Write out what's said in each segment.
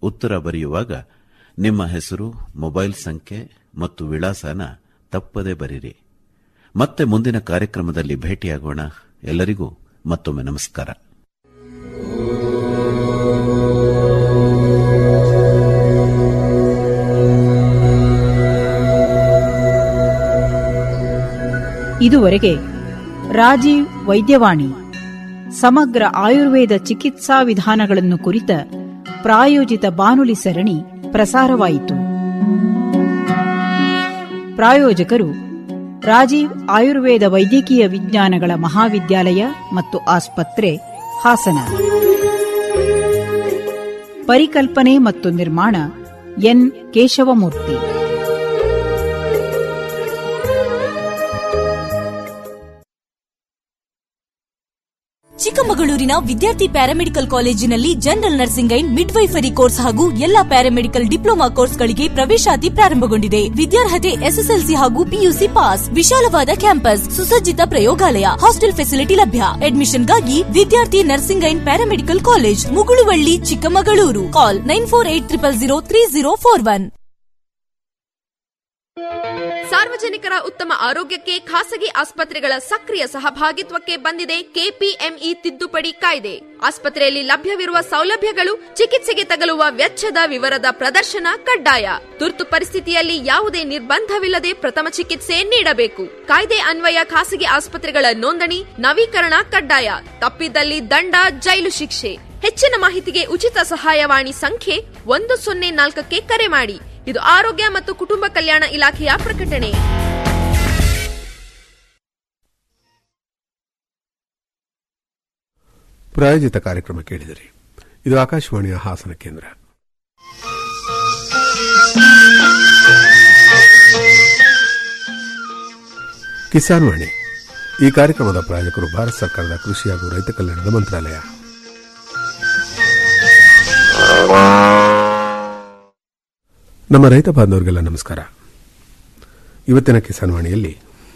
ಉತ್ತರ ಬರೆಯುವಾಗ ನಿಮ್ಮ ಹೆಸರು ಮೊಬೈಲ್ ಸಂಖ್ಯೆ ಮತ್ತು ವಿಳಾಸನ ತಪ್ಪದೆ ಬರೀರಿ ಮತ್ತೆ ಮುಂದಿನ ಕಾರ್ಯಕ್ರಮದಲ್ಲಿ ಭೇಟಿಯಾಗೋಣ ಎಲ್ಲರಿಗೂ ಮತ್ತೊಮ್ಮೆ ನಮಸ್ಕಾರ ಇದುವರೆಗೆ ರಾಜೀವ್ ವೈದ್ಯವಾಣಿ ಸಮಗ್ರ ಆಯುರ್ವೇದ ಚಿಕಿತ್ಸಾ ವಿಧಾನಗಳನ್ನು ಕುರಿತ ಪ್ರಾಯೋಜಿತ ಬಾನುಲಿ ಸರಣಿ ಪ್ರಸಾರವಾಯಿತು ಪ್ರಾಯೋಜಕರು ರಾಜೀವ್ ಆಯುರ್ವೇದ ವೈದ್ಯಕೀಯ ವಿಜ್ಞಾನಗಳ ಮಹಾವಿದ್ಯಾಲಯ ಮತ್ತು ಆಸ್ಪತ್ರೆ ಹಾಸನ ಪರಿಕಲ್ಪನೆ ಮತ್ತು ನಿರ್ಮಾಣ ಎನ್ ಕೇಶವಮೂರ್ತಿ ಚಿಕ್ಕಮಗಳೂರಿನ ವಿದ್ಯಾರ್ಥಿ ಪ್ಯಾರಾಮೆಡಿಕಲ್ ಕಾಲೇಜಿನಲ್ಲಿ general nursing and midwifery course ಹಾಗೂ ಎಲ್ಲಾ ಪ್ಯಾರಾಮೆಡಿಕಲ್ ಡಿಪ್ಲೊಮಾ ಕೋರ್ಸ್ಗಳಿಗೆ ಪ್ರವೇಶಾತಿ ಪ್ರಾರಂಭಗೊಂಡಿದೆ ವಿದ್ಯಾರ್ಹತೆ ಎಸ್ಎಸ್ಎಲ್ಸಿ ಹಾಗೂ ಪಿಯುಸಿ ಪಾಸ್ ವಿಶಾಲವಾದ ಕ್ಯಾಂಪಸ್ ಸುಸಜ್ಜಿತ ಪ್ರಯೋಗಾಲಯ ಹಾಸ್ಟೆಲ್ ಫೆಸಿಲಿಟಿ ಲಭ್ಯ ಅಡ್ಮಿಷನ್ಗಾಗಿ ವಿದ್ಯಾರ್ಥಿ nursing and paramedical college Mugaluvalli Chikkamagaluru call nine four eight triple zero three zero four one ಸಾರ್ವಜನಿಕರ ಉತ್ತಮ ಆರೋಗ್ಯಕ್ಕೆ ಖಾಸಗಿ ಆಸ್ಪತ್ರೆಗಳ ಸಕ್ರಿಯ ಸಹಭಾಗಿತ್ವಕ್ಕೆ ಬಂದಿದೆ ಕೆಪಿಎಂಇ ತಿದ್ದುಪಡಿ ಕಾಯ್ದೆ ಆಸ್ಪತ್ರೆಯಲ್ಲಿ ಲಭ್ಯವಿರುವ ಸೌಲಭ್ಯಗಳು ಚಿಕಿತ್ಸೆಗೆ ತಗಲುವ ವೆಚ್ಚದ ವಿವರದ ಪ್ರದರ್ಶನ ಕಡ್ಡಾಯ ತುರ್ತು ಪರಿಸ್ಥಿತಿಯಲ್ಲಿ ಯಾವುದೇ ನಿರ್ಬಂಧವಿಲ್ಲದೆ ಪ್ರಥಮ ಚಿಕಿತ್ಸೆ ನೀಡಬೇಕು ಕಾಯ್ದೆ ಅನ್ವಯ ಖಾಸಗಿ ಆಸ್ಪತ್ರೆಗಳ ನೋಂದಣಿ ನವೀಕರಣ ಕಡ್ಡಾಯ ತಪ್ಪಿದ್ದಲ್ಲಿ ದಂಡ ಜೈಲು ಶಿಕ್ಷೆ ಹೆಚ್ಚಿನ ಮಾಹಿತಿಗೆ ಉಚಿತ ಸಹಾಯವಾಣಿ ಸಂಖ್ಯೆ ಒಂದು ಸೊನ್ನೆ ನಾಲ್ಕಕ್ಕೆ ಕರೆ ಮಾಡಿ ಇದು ಆರೋಗ್ಯ ಮತ್ತು ಕುಟುಂಬ ಕಲ್ಯಾಣ ಇಲಾಖೆಯ ಪ್ರಕಟಣೆ ಪ್ರಾಯೋಜಿತ ಕಾರ್ಯಕ್ರಮ ಕೇಳಿದಿರಿ ಇದು ಆಕಾಶವಾಣಿಯ ಹಾಸನ ಕೇಂದ್ರ ಕಿಸಾನ್ ವಾಣಿ ಈ ಕಾರ್ಯಕ್ರಮದ ಪ್ರಾಯೋಜಕರು ಭಾರತ ಸರ್ಕಾರದ ಕೃಷಿ ಹಾಗೂ ರೈತ ಕಲ್ಯಾಣದ ಮಂತ್ರಾಲಯ ನಮ್ಮ ರೈತ ಬಾಂಧವರಿಗೆಲ್ಲ ನಮಸ್ಕಾರ ಇವತ್ತಿನ ಕಿಸಾನ್ ವಾಣಿಯಲ್ಲಿ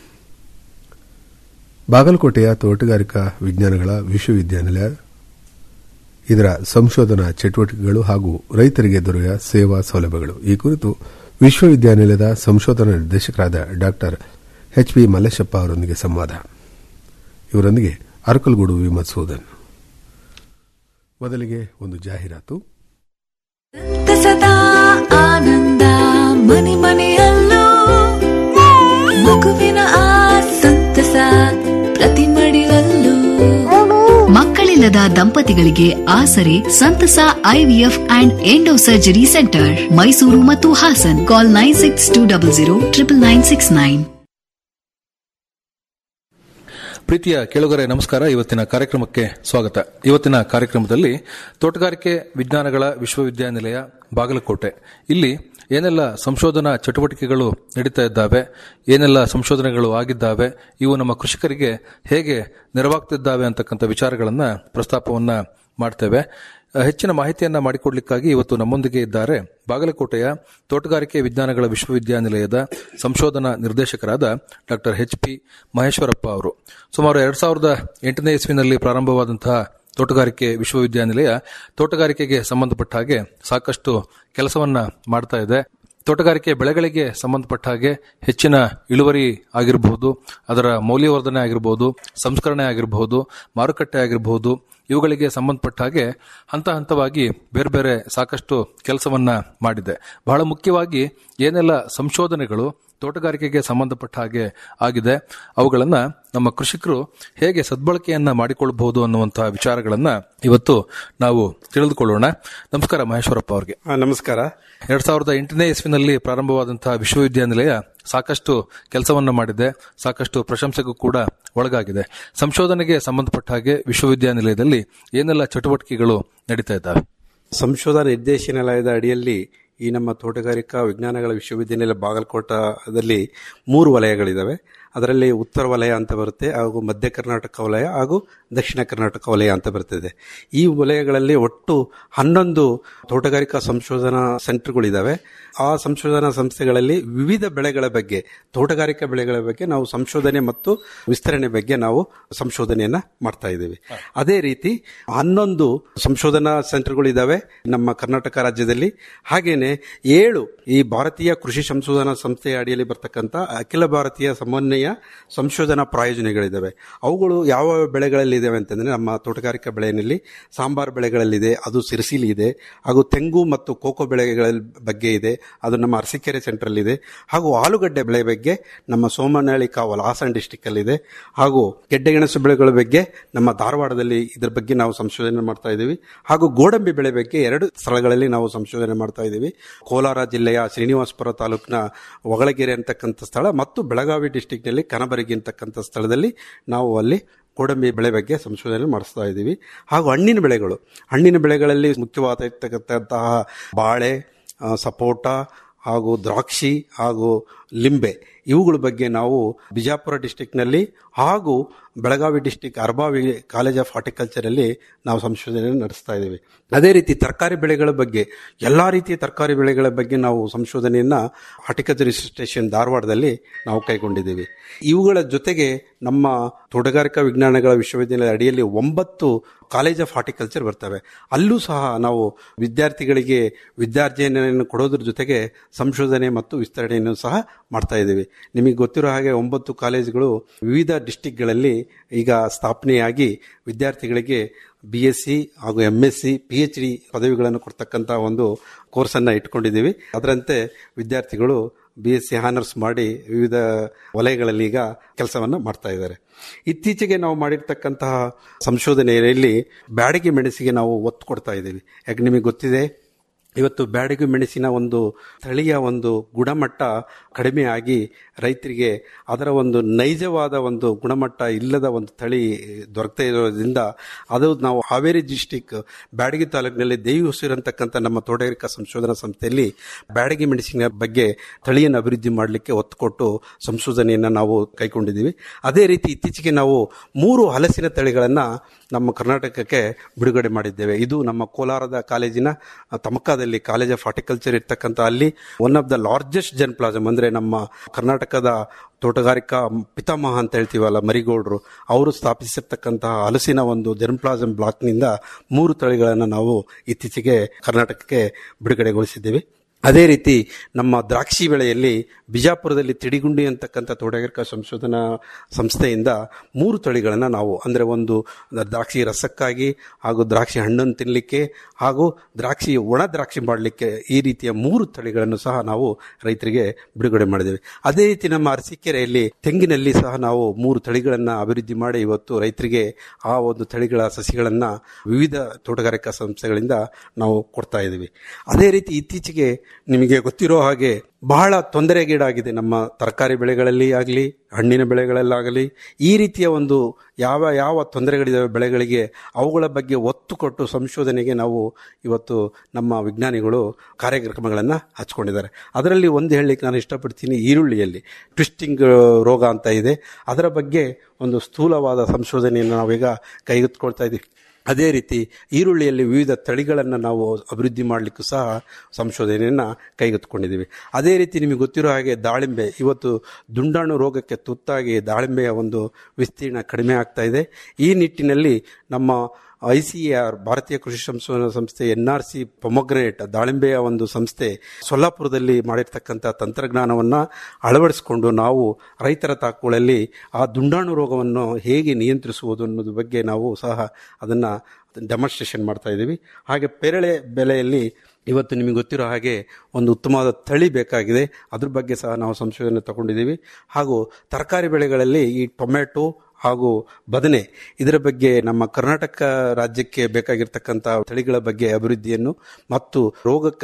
ಬಾಗಲಕೋಟೆಯ ತೋಟಗಾರಿಕಾ ವಿಜ್ಞಾನಗಳ ವಿಶ್ವವಿದ್ಯಾನಿಲಯ ಇದರ ಸಂಶೋಧನಾ ಚಟುವಟಿಕೆಗಳು ಹಾಗೂ ರೈತರಿಗೆ ದೊರೆಯುವ ಸೇವಾ ಸೌಲಭ್ಯಗಳು ಈ ಕುರಿತು ವಿಶ್ವವಿದ್ಯಾನಿಲಯದ ಸಂಶೋಧನಾ ನಿರ್ದೇಶಕರಾದ ಡಾಕ್ಟರ್ ಎಚ್ ಪಿ ಮಲ್ಲೇಶಪ್ಪ ಅವರೊಂದಿಗೆ ಸಂವಾದ ಇವರೊಂದಿಗೆ ಅರಕಲ್ಗೂಡು ವಿ ಮಧುಸೂದನ್ ಮೊದಲಿಗೆ ಒಂದು ಜಾಹೀರಾತು ಸದಾ ಆನಂದ ಮನೆ ಮನೆಯಲ್ಲೂ ಮಗುವಿನ ಆ ಸಂತಸ ಪ್ರತಿ ಮಡಿಲಲ್ಲೂ ಮಕ್ಕಳಿಲ್ಲದ ದಂಪತಿಗಳಿಗೆ ಆಸರೆ ಸಂತಸ IVF and endo surgery centre Mysuru ಮತ್ತು Hassan call nine six two double zero triple nine six nine ಪ್ರೀತಿಯ ಕೇಳುಗರೆ ನಮಸ್ಕಾರ ಇವತ್ತಿನ ಕಾರ್ಯಕ್ರಮಕ್ಕೆ ಸ್ವಾಗತ ಇವತ್ತಿನ ಕಾರ್ಯಕ್ರಮದಲ್ಲಿ ತೋಟಗಾರಿಕೆ ವಿಜ್ಞಾನಗಳ ವಿಶ್ವವಿದ್ಯಾನಿಲಯ ಬಾಗಲಕೋಟೆ ಇಲ್ಲಿ ಏನೆಲ್ಲ ಸಂಶೋಧನಾ ಚಟುವಟಿಕೆಗಳು ನಡೀತಾ ಇದ್ದಾವೆ ಏನೆಲ್ಲ ಸಂಶೋಧನೆಗಳು ಆಗಿದ್ದಾವೆ ಇವು ನಮ್ಮ ಕೃಷಿಕರಿಗೆ ಹೇಗೆ ನೆರವಾಗ್ತಿದ್ದಾವೆ ಅಂತಕ್ಕಂಥ ವಿಚಾರಗಳನ್ನ ಪ್ರಸ್ತಾಪವನ್ನ ಮಾಡ್ತೇವೆ ಹೆಚ್ಚಿನ ಮಾಹಿತಿಯನ್ನ ಮಾಡಿಕೊಡ್ಲಿಕ್ಕಾಗಿ ಇವತ್ತು ನಮ್ಮೊಂದಿಗೆ ಇದ್ದಾರೆ ಬಾಗಲಕೋಟೆಯ ತೋಟಗಾರಿಕೆ ವಿಜ್ಞಾನಗಳ ವಿಶ್ವವಿದ್ಯಾನಿಲಯದ ಸಂಶೋಧನಾ ನಿರ್ದೇಶಕರಾದ ಡಾಕ್ಟರ್ ಎಚ್ ಪಿ ಮಹೇಶ್ವರಪ್ಪ ಅವರು ಸುಮಾರು ಎರಡ್ ಸಾವಿರದ ಎಂಟನೇ ಇಸ್ವಿನಲ್ಲಿ ಪ್ರಾರಂಭವಾದಂತಹ ತೋಟಗಾರಿಕೆ ವಿಶ್ವವಿದ್ಯಾನಿಲಯ ತೋಟಗಾರಿಕೆಗೆ ಸಂಬಂಧಪಟ್ಟ ಹಾಗೆ ಸಾಕಷ್ಟು ಕೆಲಸವನ್ನ ಮಾಡ್ತಾ ಇದೆ ತೋಟಗಾರಿಕೆ ಬೆಳೆಗಳಿಗೆ ಸಂಬಂಧಪಟ್ಟ ಹಾಗೆ ಹೆಚ್ಚಿನ ಇಳುವರಿ ಆಗಿರಬಹುದು ಅದರ ಮೌಲ್ಯವರ್ಧನೆ ಆಗಿರಬಹುದು ಸಂಸ್ಕರಣೆ ಆಗಿರಬಹುದು ಮಾರುಕಟ್ಟೆ ಆಗಿರಬಹುದು ಇವುಗಳಿಗೆ ಸಂಬಂಧಪಟ್ಟ ಹಾಗೆ ಹಂತ ಹಂತವಾಗಿ ಬೇರೆ ಬೇರೆ ಸಾಕಷ್ಟು ಕೆಲಸವನ್ನ ಮಾಡಿದೆ ಬಹಳ ಮುಖ್ಯವಾಗಿ ಏನೆಲ್ಲ ಸಂಶೋಧನೆಗಳು ತೋಟಗಾರಿಕೆಗೆ ಸಂಬಂಧಪಟ್ಟ ಹಾಗೆ ಆಗಿದೆ ಅವುಗಳನ್ನ ನಮ್ಮ ಕೃಷಿಕರು ಹೇಗೆ ಸದ್ಬಳಕೆಯನ್ನ ಮಾಡಿಕೊಳ್ಳಬಹುದು ಅನ್ನುವಂತಹ ವಿಚಾರಗಳನ್ನ ಇವತ್ತು ನಾವು ತಿಳಿದುಕೊಳ್ಳೋಣ ನಮಸ್ಕಾರ ಮಹೇಶ್ವರಪ್ಪ ಅವರಿಗೆ ನಮಸ್ಕಾರ ಎರಡ್ ಸಾವಿರದ ಎಂಟನೇ ಇಸ್ವಿನಲ್ಲಿ ಪ್ರಾರಂಭವಾದಂತಹ ವಿಶ್ವವಿದ್ಯಾನಿಲಯ ಸಾಕಷ್ಟು ಕೆಲಸವನ್ನ ಮಾಡಿದೆ ಸಾಕಷ್ಟು ಪ್ರಶಂಸೆಗೂ ಕೂಡ ಒಳಗಾಗಿದೆ ಸಂಶೋಧನೆಗೆ ಸಂಬಂಧಪಟ್ಟ ಹಾಗೆ ವಿಶ್ವವಿದ್ಯಾನಿಲಯದಲ್ಲಿ ಏನೆಲ್ಲ ಚಟುವಟಿಕೆಗಳು ನಡೀತಾ ಇದ್ದಾವೆ ಸಂಶೋಧನಾ ನಿರ್ದೇಶನಾಲಯದ ಅಡಿಯಲ್ಲಿ ಈ ನಮ್ಮ ತೋಟಗಾರಿಕಾ ವಿಜ್ಞಾನಗಳ ವಿಶ್ವವಿದ್ಯಾನಿಲಯ ಬಾಗಲಕೋಟದಲ್ಲಿ ಮೂರು ವಲಯಗಳಿದ್ದಾವೆ ಅದರಲ್ಲಿ ಉತ್ತರ ವಲಯ ಅಂತ ಬರುತ್ತೆ ಹಾಗೂ ಮಧ್ಯ ಕರ್ನಾಟಕ ವಲಯ ಹಾಗೂ ದಕ್ಷಿಣ ಕರ್ನಾಟಕ ವಲಯ ಅಂತ ಬರ್ತದೆ ಈ ವಲಯಗಳಲ್ಲಿ ಒಟ್ಟು ಹನ್ನೊಂದು ತೋಟಗಾರಿಕಾ ಸಂಶೋಧನಾ ಸೆಂಟರ್ಗಳಿದ್ದಾವೆ ಆ ಸಂಶೋಧನಾ ಸಂಸ್ಥೆಗಳಲ್ಲಿ ವಿವಿಧ ಬೆಳೆಗಳ ಬಗ್ಗೆ ತೋಟಗಾರಿಕಾ ಬೆಳೆಗಳ ಬಗ್ಗೆ ನಾವು ಸಂಶೋಧನೆ ಮತ್ತು ವಿಸ್ತರಣೆ ಬಗ್ಗೆ ನಾವು ಸಂಶೋಧನೆಯನ್ನ ಮಾಡ್ತಾ ಇದ್ದೀವಿ ಅದೇ ರೀತಿ ಹನ್ನೊಂದು ಸಂಶೋಧನಾ ಸೆಂಟರ್ಗಳಿದ್ದಾವೆ ನಮ್ಮ ಕರ್ನಾಟಕ ರಾಜ್ಯದಲ್ಲಿ ಹಾಗೇನೆ ಏಳು ಈ ಭಾರತೀಯ ಕೃಷಿ ಸಂಶೋಧನಾ ಸಂಸ್ಥೆಯ ಅಡಿಯಲ್ಲಿ ಬರ್ತಕ್ಕಂಥ ಅಖಿಲ ಭಾರತೀಯ ಸಮನ್ವಯ ಸಂಶೋಧನಾ ಪ್ರಾಯೋಜನೆಗಳಿದ್ದಾವೆ ಅವುಗಳು ಯಾವ ಬೆಳೆಗಳಲ್ಲಿ ಇದಾವೆ ಅಂತಂದ್ರೆ ನಮ್ಮ ತೋಟಗಾರಿಕಾ ಬೆಳೆಯಲ್ಲಿ ಸಾಂಬಾರ್ ಬೆಳೆಗಳಲ್ಲಿದೆ ಅದು ಸಿರಿಸಿಲಿ ಇದೆ ಹಾಗೂ ತೆಂಗು ಮತ್ತು ಕೋಕೋ ಬೆಳೆಗಳ ಬಗ್ಗೆ ಇದೆ ಅದು ನಮ್ಮ ಅರಸೀಕೆರೆ ಸೆಂಟ್ರಲ್ ಇದೆ ಹಾಗೂ ಆಲೂಗಡ್ಡೆ ಬೆಳೆ ಬಗ್ಗೆ ನಮ್ಮ ಸೋಮನಹಳ್ಳಿ ಕಾವಲ್ ಹಾಸನ್ ಡಿಸ್ಟಿಕ್ ಅಲ್ಲಿ ಇದೆ ಹಾಗೂ ಗೆಡ್ಡೆಗೆಣಸು ಬೆಳೆಗಳ ಬಗ್ಗೆ ನಮ್ಮ ಧಾರವಾಡದಲ್ಲಿ ಇದ್ರ ಬಗ್ಗೆ ನಾವು ಸಂಶೋಧನೆ ಮಾಡ್ತಾ ಇದ್ದೀವಿ ಹಾಗೂ ಗೋಡಂಬಿ ಬೆಳೆ ಬಗ್ಗೆ ಎರಡು ಸ್ಥಳಗಳಲ್ಲಿ ನಾವು ಸಂಶೋಧನೆ ಮಾಡ್ತಾ ಇದ್ದೀವಿ ಕೋಲಾರ ಜಿಲ್ಲೆಯ ಶ್ರೀನಿವಾಸಪುರ ತಾಲೂಕಿನ ಒಗಳಗೆರೆ ಅಂತಕ್ಕಂಥ ಸ್ಥಳ ಮತ್ತು ಬೆಳಗಾವಿ ಡಿಸ್ಟಿಕ್ನಲ್ಲಿ ಕನಬರಗಿ ಅಂತಕ್ಕಂಥ ಸ್ಥಳದಲ್ಲಿ ನಾವು ಅಲ್ಲಿ ಗೋಡಂಬಿ ಬೆಳೆ ಬಗ್ಗೆ ಸಂಶೋಧನೆ ಮಾಡಿಸ್ತಾ ಇದ್ದೀವಿ ಹಾಗೂ ಹಣ್ಣಿನ ಬೆಳೆಗಳು ಹಣ್ಣಿನ ಬೆಳೆಗಳಲ್ಲಿ ಮುಖ್ಯವಾಗಿರ್ತಕ್ಕಂತಹ ಬಾಳೆ ಆ, ಸಪೋಟ ಹಾಗೂ ದ್ರಾಕ್ಷಿ ಹಾಗೂ ಲಿಂಬೆ ಇವುಗಳ ಬಗ್ಗೆ ನಾವು ಬಿಜಾಪುರ ಡಿಸ್ಟಿಕ್ನಲ್ಲಿ ಹಾಗೂ Belagavi district Arabhavi college of horticulture ಅಲ್ಲಿ ನಾವು ಸಂಶೋಧನೆ ನಡೆಸ್ತಾ ಇದ್ದೀವಿ ಅದೇ ರೀತಿ ತರಕಾರಿ ಬೆಳೆಗಳ ಬಗ್ಗೆ ಎಲ್ಲಾ ರೀತಿಯ ತರಕಾರಿ ಬೆಳೆಗಳ ಬಗ್ಗೆ ನಾವು ಸಂಶೋಧನೆಯನ್ನ ಹಾರ್ಟಿಕಲ್ಚರ್ ಸ್ಟೇಷನ್ ಧಾರವಾಡದಲ್ಲಿ ನಾವು ಕೈಗೊಂಡಿದ್ದೀವಿ ಇವುಗಳ ಜೊತೆಗೆ ನಮ್ಮ ತೋಟಗಾರಿಕಾ ವಿಜ್ಞಾನಗಳ ವಿಶ್ವವಿದ್ಯಾಲಯದ ಅಡಿಯಲ್ಲಿ ಒಂಬತ್ತು ಕಾಲೇಜ್ ಆಫ್ ಹಾರ್ಟಿಕಲ್ಚರ್ ಬರ್ತವೆ ಅಲ್ಲೂ ಸಹ ನಾವು ವಿದ್ಯಾರ್ಥಿಗಳಿಗೆ ವಿದ್ಯಾರ್ಜನೆಯನ್ನು ಕೊಡೋದ್ರ ಜೊತೆಗೆ ಸಂಶೋಧನೆ ಮತ್ತು ವಿಸ್ತರಣೆಯನ್ನು ಸಹ ಮಾಡ್ತಾ ಇದ್ದೀವಿ ನಿಮಗೆ ಗೊತ್ತಿರೋ ಹಾಗೆ ಒಂಬತ್ತು ಕಾಲೇಜುಗಳು ವಿವಿಧ ಡಿಸ್ಟಿಕ್ಗಳಲ್ಲಿ ಈಗ ಸ್ಥಾಪನೆಯಾಗಿ ವಿದ್ಯಾರ್ಥಿಗಳಿಗೆ ಬಿ ಎಸ್ ಸಿ ಹಾಗೂ M S C P H D ಪದವಿಗಳನ್ನು ಕೊಡ್ತಕ್ಕಂಥ ಒಂದು ಕೋರ್ಸನ್ನು ಇಟ್ಕೊಂಡಿದ್ದೀವಿ ಅದರಂತೆ ವಿದ್ಯಾರ್ಥಿಗಳು ಬಿ ಎಸ್ ಸಿ ಹಾನರ್ಸ್ ಮಾಡಿ ವಿವಿಧ ವಲಯಗಳಲ್ಲಿ ಈಗ ಕೆಲಸವನ್ನು ಮಾಡ್ತಾ ಇದ್ದಾರೆ ಇತ್ತೀಚೆಗೆ ನಾವು ಮಾಡಿರ್ತಕ್ಕಂತಹ ಸಂಶೋಧನೆಯಲ್ಲಿ ಬ್ಯಾಡಗಿ ಮೆಣಸಿಗೆ ನಾವು ಒತ್ತು ಕೊಡ್ತಾ ಇದ್ದೀವಿ ಯಾಕೆ ನಿಮಗೆ ಗೊತ್ತಿದೆ ಇವತ್ತು ಬ್ಯಾಡಗಿ ಮೆಣಸಿನ ಒಂದು ತಳಿಯ ಒಂದು ಗುಣಮಟ್ಟ ಕಡಿಮೆ ಆಗಿ ರೈತರಿಗೆ ಅದರ ಒಂದು ನೈಜವಾದ ಒಂದು ಗುಣಮಟ್ಟ ಇಲ್ಲದ ಒಂದು ತಳಿ ದೊರಕತಾ ಇರೋದ್ರಿಂದ ಅದು ನಾವು ಹಾವೇರಿ ಡಿಸ್ಟಿಕ್ ಬ್ಯಾಡಗಿ ತಾಲೂಕಿನಲ್ಲಿ ದೇವಿ ಹೊಸೂರು ಅಂತಕ್ಕಂಥ ನಮ್ಮ ತೋಟಗಾರಿಕಾ ಸಂಶೋಧನಾ ಸಂಸ್ಥೆಯಲ್ಲಿ ಬ್ಯಾಡಗಿ ಮೆಣಸಿನ ಬಗ್ಗೆ ತಳಿಯನ್ನು ಅಭಿವೃದ್ಧಿ ಮಾಡಲಿಕ್ಕೆ ಒತ್ತು ಕೊಟ್ಟು ಸಂಶೋಧನೆಯನ್ನು ನಾವು ಕೈಗೊಂಡಿದ್ದೀವಿ ಅದೇ ರೀತಿ ಇತ್ತೀಚೆಗೆ ನಾವು ಮೂರು ಹಲಸಿನ ತಳಿಗಳನ್ನು ನಮ್ಮ ಕರ್ನಾಟಕಕ್ಕೆ ಬಿಡುಗಡೆ ಮಾಡಿದ್ದೇವೆ ಇದು ನಮ್ಮ ಕೋಲಾರದ ಕಾಲೇಜಿನ ತಮಕಾದಲ್ಲಿ ಕಾಲೇಜ್ ಆಫ್ ಹಾರ್ಟಿಕಲ್ಚರ್ ಇರ್ತಕ್ಕಂಥ ಅಲ್ಲಿ one of the largest germplasm ಅಂದ್ರೆ ನಮ್ಮ ಕರ್ನಾಟಕದ ತೋಟಗಾರಿಕಾ ಪಿತಾಮಹ ಅಂತ ಹೇಳ್ತೀವಲ್ಲ ಮರಿಗೌಡರು ಅವರು ಸ್ಥಾಪಿಸಿರ್ತಕ್ಕಂತಹ ಹಲಸಿನ ಒಂದು ಜರ್ಮ್ಪ್ಲಾಸಮ್ ಬ್ಲಾಕ್ನಿಂದ ಮೂರು ತಳಿಗಳನ್ನು ನಾವು ಇತ್ತೀಚೆಗೆ ಕರ್ನಾಟಕಕ್ಕೆ ಬಿಡುಗಡೆಗೊಳಿಸಿದ್ದೇವೆ ಅದೇ ರೀತಿ ನಮ್ಮ ದ್ರಾಕ್ಷಿ ಬೆಳೆಯಲ್ಲಿ ಬಿಜಾಪುರದಲ್ಲಿ ತಿಡಿಗುಂಡಿ ಅಂತಕ್ಕಂಥ ತೋಟಗಾರಿಕಾ ಸಂಶೋಧನಾ ಸಂಸ್ಥೆಯಿಂದ ಮೂರು ತಳಿಗಳನ್ನು ನಾವು ಅಂದರೆ ಒಂದು ದ್ರಾಕ್ಷಿ ರಸಕ್ಕಾಗಿ ಹಾಗೂ ದ್ರಾಕ್ಷಿ ಹಣ್ಣನ್ನು ತಿನ್ನಲಿಕ್ಕೆ ಹಾಗೂ ದ್ರಾಕ್ಷಿ ಒಣ ದ್ರಾಕ್ಷಿ ಮಾಡಲಿಕ್ಕೆ ಈ ರೀತಿಯ ಮೂರು ತಳಿಗಳನ್ನು ಸಹ ನಾವು ರೈತರಿಗೆ ಬಿಡುಗಡೆ ಮಾಡಿದ್ದೇವೆ ಅದೇ ರೀತಿ ನಮ್ಮ ಅರಸೀಕೆರೆಯಲ್ಲಿ ತೆಂಗಿನಲ್ಲಿ ಸಹ ನಾವು ಮೂರು ತಳಿಗಳನ್ನು ಅಭಿವೃದ್ಧಿ ಮಾಡಿ ಇವತ್ತು ರೈತರಿಗೆ ಆ ಒಂದು ತಳಿಗಳ ಸಸಿಗಳನ್ನು ವಿವಿಧ ತೋಟಗಾರಿಕಾ ಸಂಸ್ಥೆಗಳಿಂದ ನಾವು ಕೊಡ್ತಾ ಇದ್ದೀವಿ ಅದೇ ರೀತಿ ಇತ್ತೀಚೆಗೆ ನಿಮಗೆ ಗೊತ್ತಿರೋ ಹಾಗೆ ಬಹಳ ತೊಂದರೆಗೀಡಾಗಿದೆ ನಮ್ಮ ತರಕಾರಿ ಬೆಳೆಗಳಲ್ಲಿ ಆಗಲಿ ಹಣ್ಣಿನ ಬೆಳೆಗಳಲ್ಲಾಗಲಿ ಈ ರೀತಿಯ ಒಂದು ಯಾವ ಯಾವ ತೊಂದರೆಗಳಿದ್ದಾವೆ ಬೆಳೆಗಳಿಗೆ ಅವುಗಳ ಬಗ್ಗೆ ಒತ್ತು ಕೊಟ್ಟು ಸಂಶೋಧನೆಗೆ ನಾವು ಇವತ್ತು ನಮ್ಮ ವಿಜ್ಞಾನಿಗಳು ಕಾರ್ಯಕ್ರಮಗಳನ್ನು ಹಚ್ಕೊಂಡಿದ್ದಾರೆ ಅದರಲ್ಲಿ ಒಂದು ಹೇಳಲಿಕ್ಕೆ ನಾನು ಇಷ್ಟಪಡ್ತೀನಿ ಈರುಳ್ಳಿಯಲ್ಲಿ ಟ್ವಿಸ್ಟಿಂಗ್ ರೋಗ ಅಂತ ಇದೆ ಅದರ ಬಗ್ಗೆ ಒಂದು ಸ್ಥೂಲವಾದ ಸಂಶೋಧನೆಯನ್ನು ನಾವೀಗ ಕೈಗೆತ್ತಿಕೊಳ್ತಾ ಇದ್ದೀವಿ ಅದೇ ರೀತಿ ಈರುಳ್ಳಿಯಲ್ಲಿ ವಿವಿಧ ತಳಿಗಳನ್ನು ನಾವು ಅಭಿವೃದ್ಧಿ ಮಾಡಲಿಕ್ಕೂ ಸಹ ಸಂಶೋಧನೆಯನ್ನು ಕೈಗೆತ್ತಿಕೊಂಡಿದ್ದೀವಿ ಅದೇ ರೀತಿ ನಿಮಗೆ ಗೊತ್ತಿರೋ ಹಾಗೆ ದಾಳಿಂಬೆ ಇವತ್ತು ದುಂಡಾಣು ರೋಗಕ್ಕೆ ತುತ್ತಾಗಿ ದಾಳಿಂಬೆಯ ಒಂದು ವಿಸ್ತೀರ್ಣ ಕಡಿಮೆ ಆಗ್ತಾ ಇದೆ ಈ ನಿಟ್ಟಿನಲ್ಲಿ ನಮ್ಮ ಐ ಸಿ ಆರ್ ಭಾರತೀಯ ಕೃಷಿ ಸಂಶೋಧನಾ ಸಂಸ್ಥೆ ಎನ್ ಆರ್ ಸಿ ಪೊಮೊಗ್ರೆನೇಟ್ ದಾಳಿಂಬೆಯ ಒಂದು ಸಂಸ್ಥೆ ಸೊಲ್ಲಾಪುರದಲ್ಲಿ ಮಾಡಿರ್ತಕ್ಕಂಥ ತಂತ್ರಜ್ಞಾನವನ್ನು ಅಳವಡಿಸಿಕೊಂಡು ನಾವು ರೈತರ ತಾಕುಗಳಲ್ಲಿ ಆ ದುಂಡಾಣು ರೋಗವನ್ನು ಹೇಗೆ ನಿಯಂತ್ರಿಸುವುದು ಅನ್ನೋದ್ರ ಬಗ್ಗೆ ನಾವು ಸಹ ಅದನ್ನು ಡೆಮಾನ್ಸ್ಟ್ರೇಷನ್ ಮಾಡ್ತಾ ಇದ್ದೀವಿ ಹಾಗೆ ಪೇರಳೆ ಬೆಲೆಯಲ್ಲಿ ಇವತ್ತು ನಿಮಗೆ ಗೊತ್ತಿರೋ ಹಾಗೆ ಒಂದು ಉತ್ತಮವಾದ ತಳಿ ಬೇಕಾಗಿದೆ ಅದ್ರ ಬಗ್ಗೆ ಸಹ ನಾವು ಸಂಶೋಧನೆ ತಗೊಂಡಿದ್ದೀವಿ ಹಾಗೂ ತರಕಾರಿ ಬೆಳೆಗಳಲ್ಲಿ ಈ ಟೊಮೆಟೊ ಹಾಗೂ ಬದನೆ ಇದರ ಬಗ್ಗೆ ನಮ್ಮ ಕರ್ನಾಟಕ ರಾಜ್ಯಕ್ಕೆ ಬೇಕಾಗಿರ್ತಕ್ಕಂಥ ತಳಿಗಳ ಬಗ್ಗೆ ಅಭಿವೃದ್ಧಿಯನ್ನು ಮತ್ತು ರೋಗಕ್ಕೆ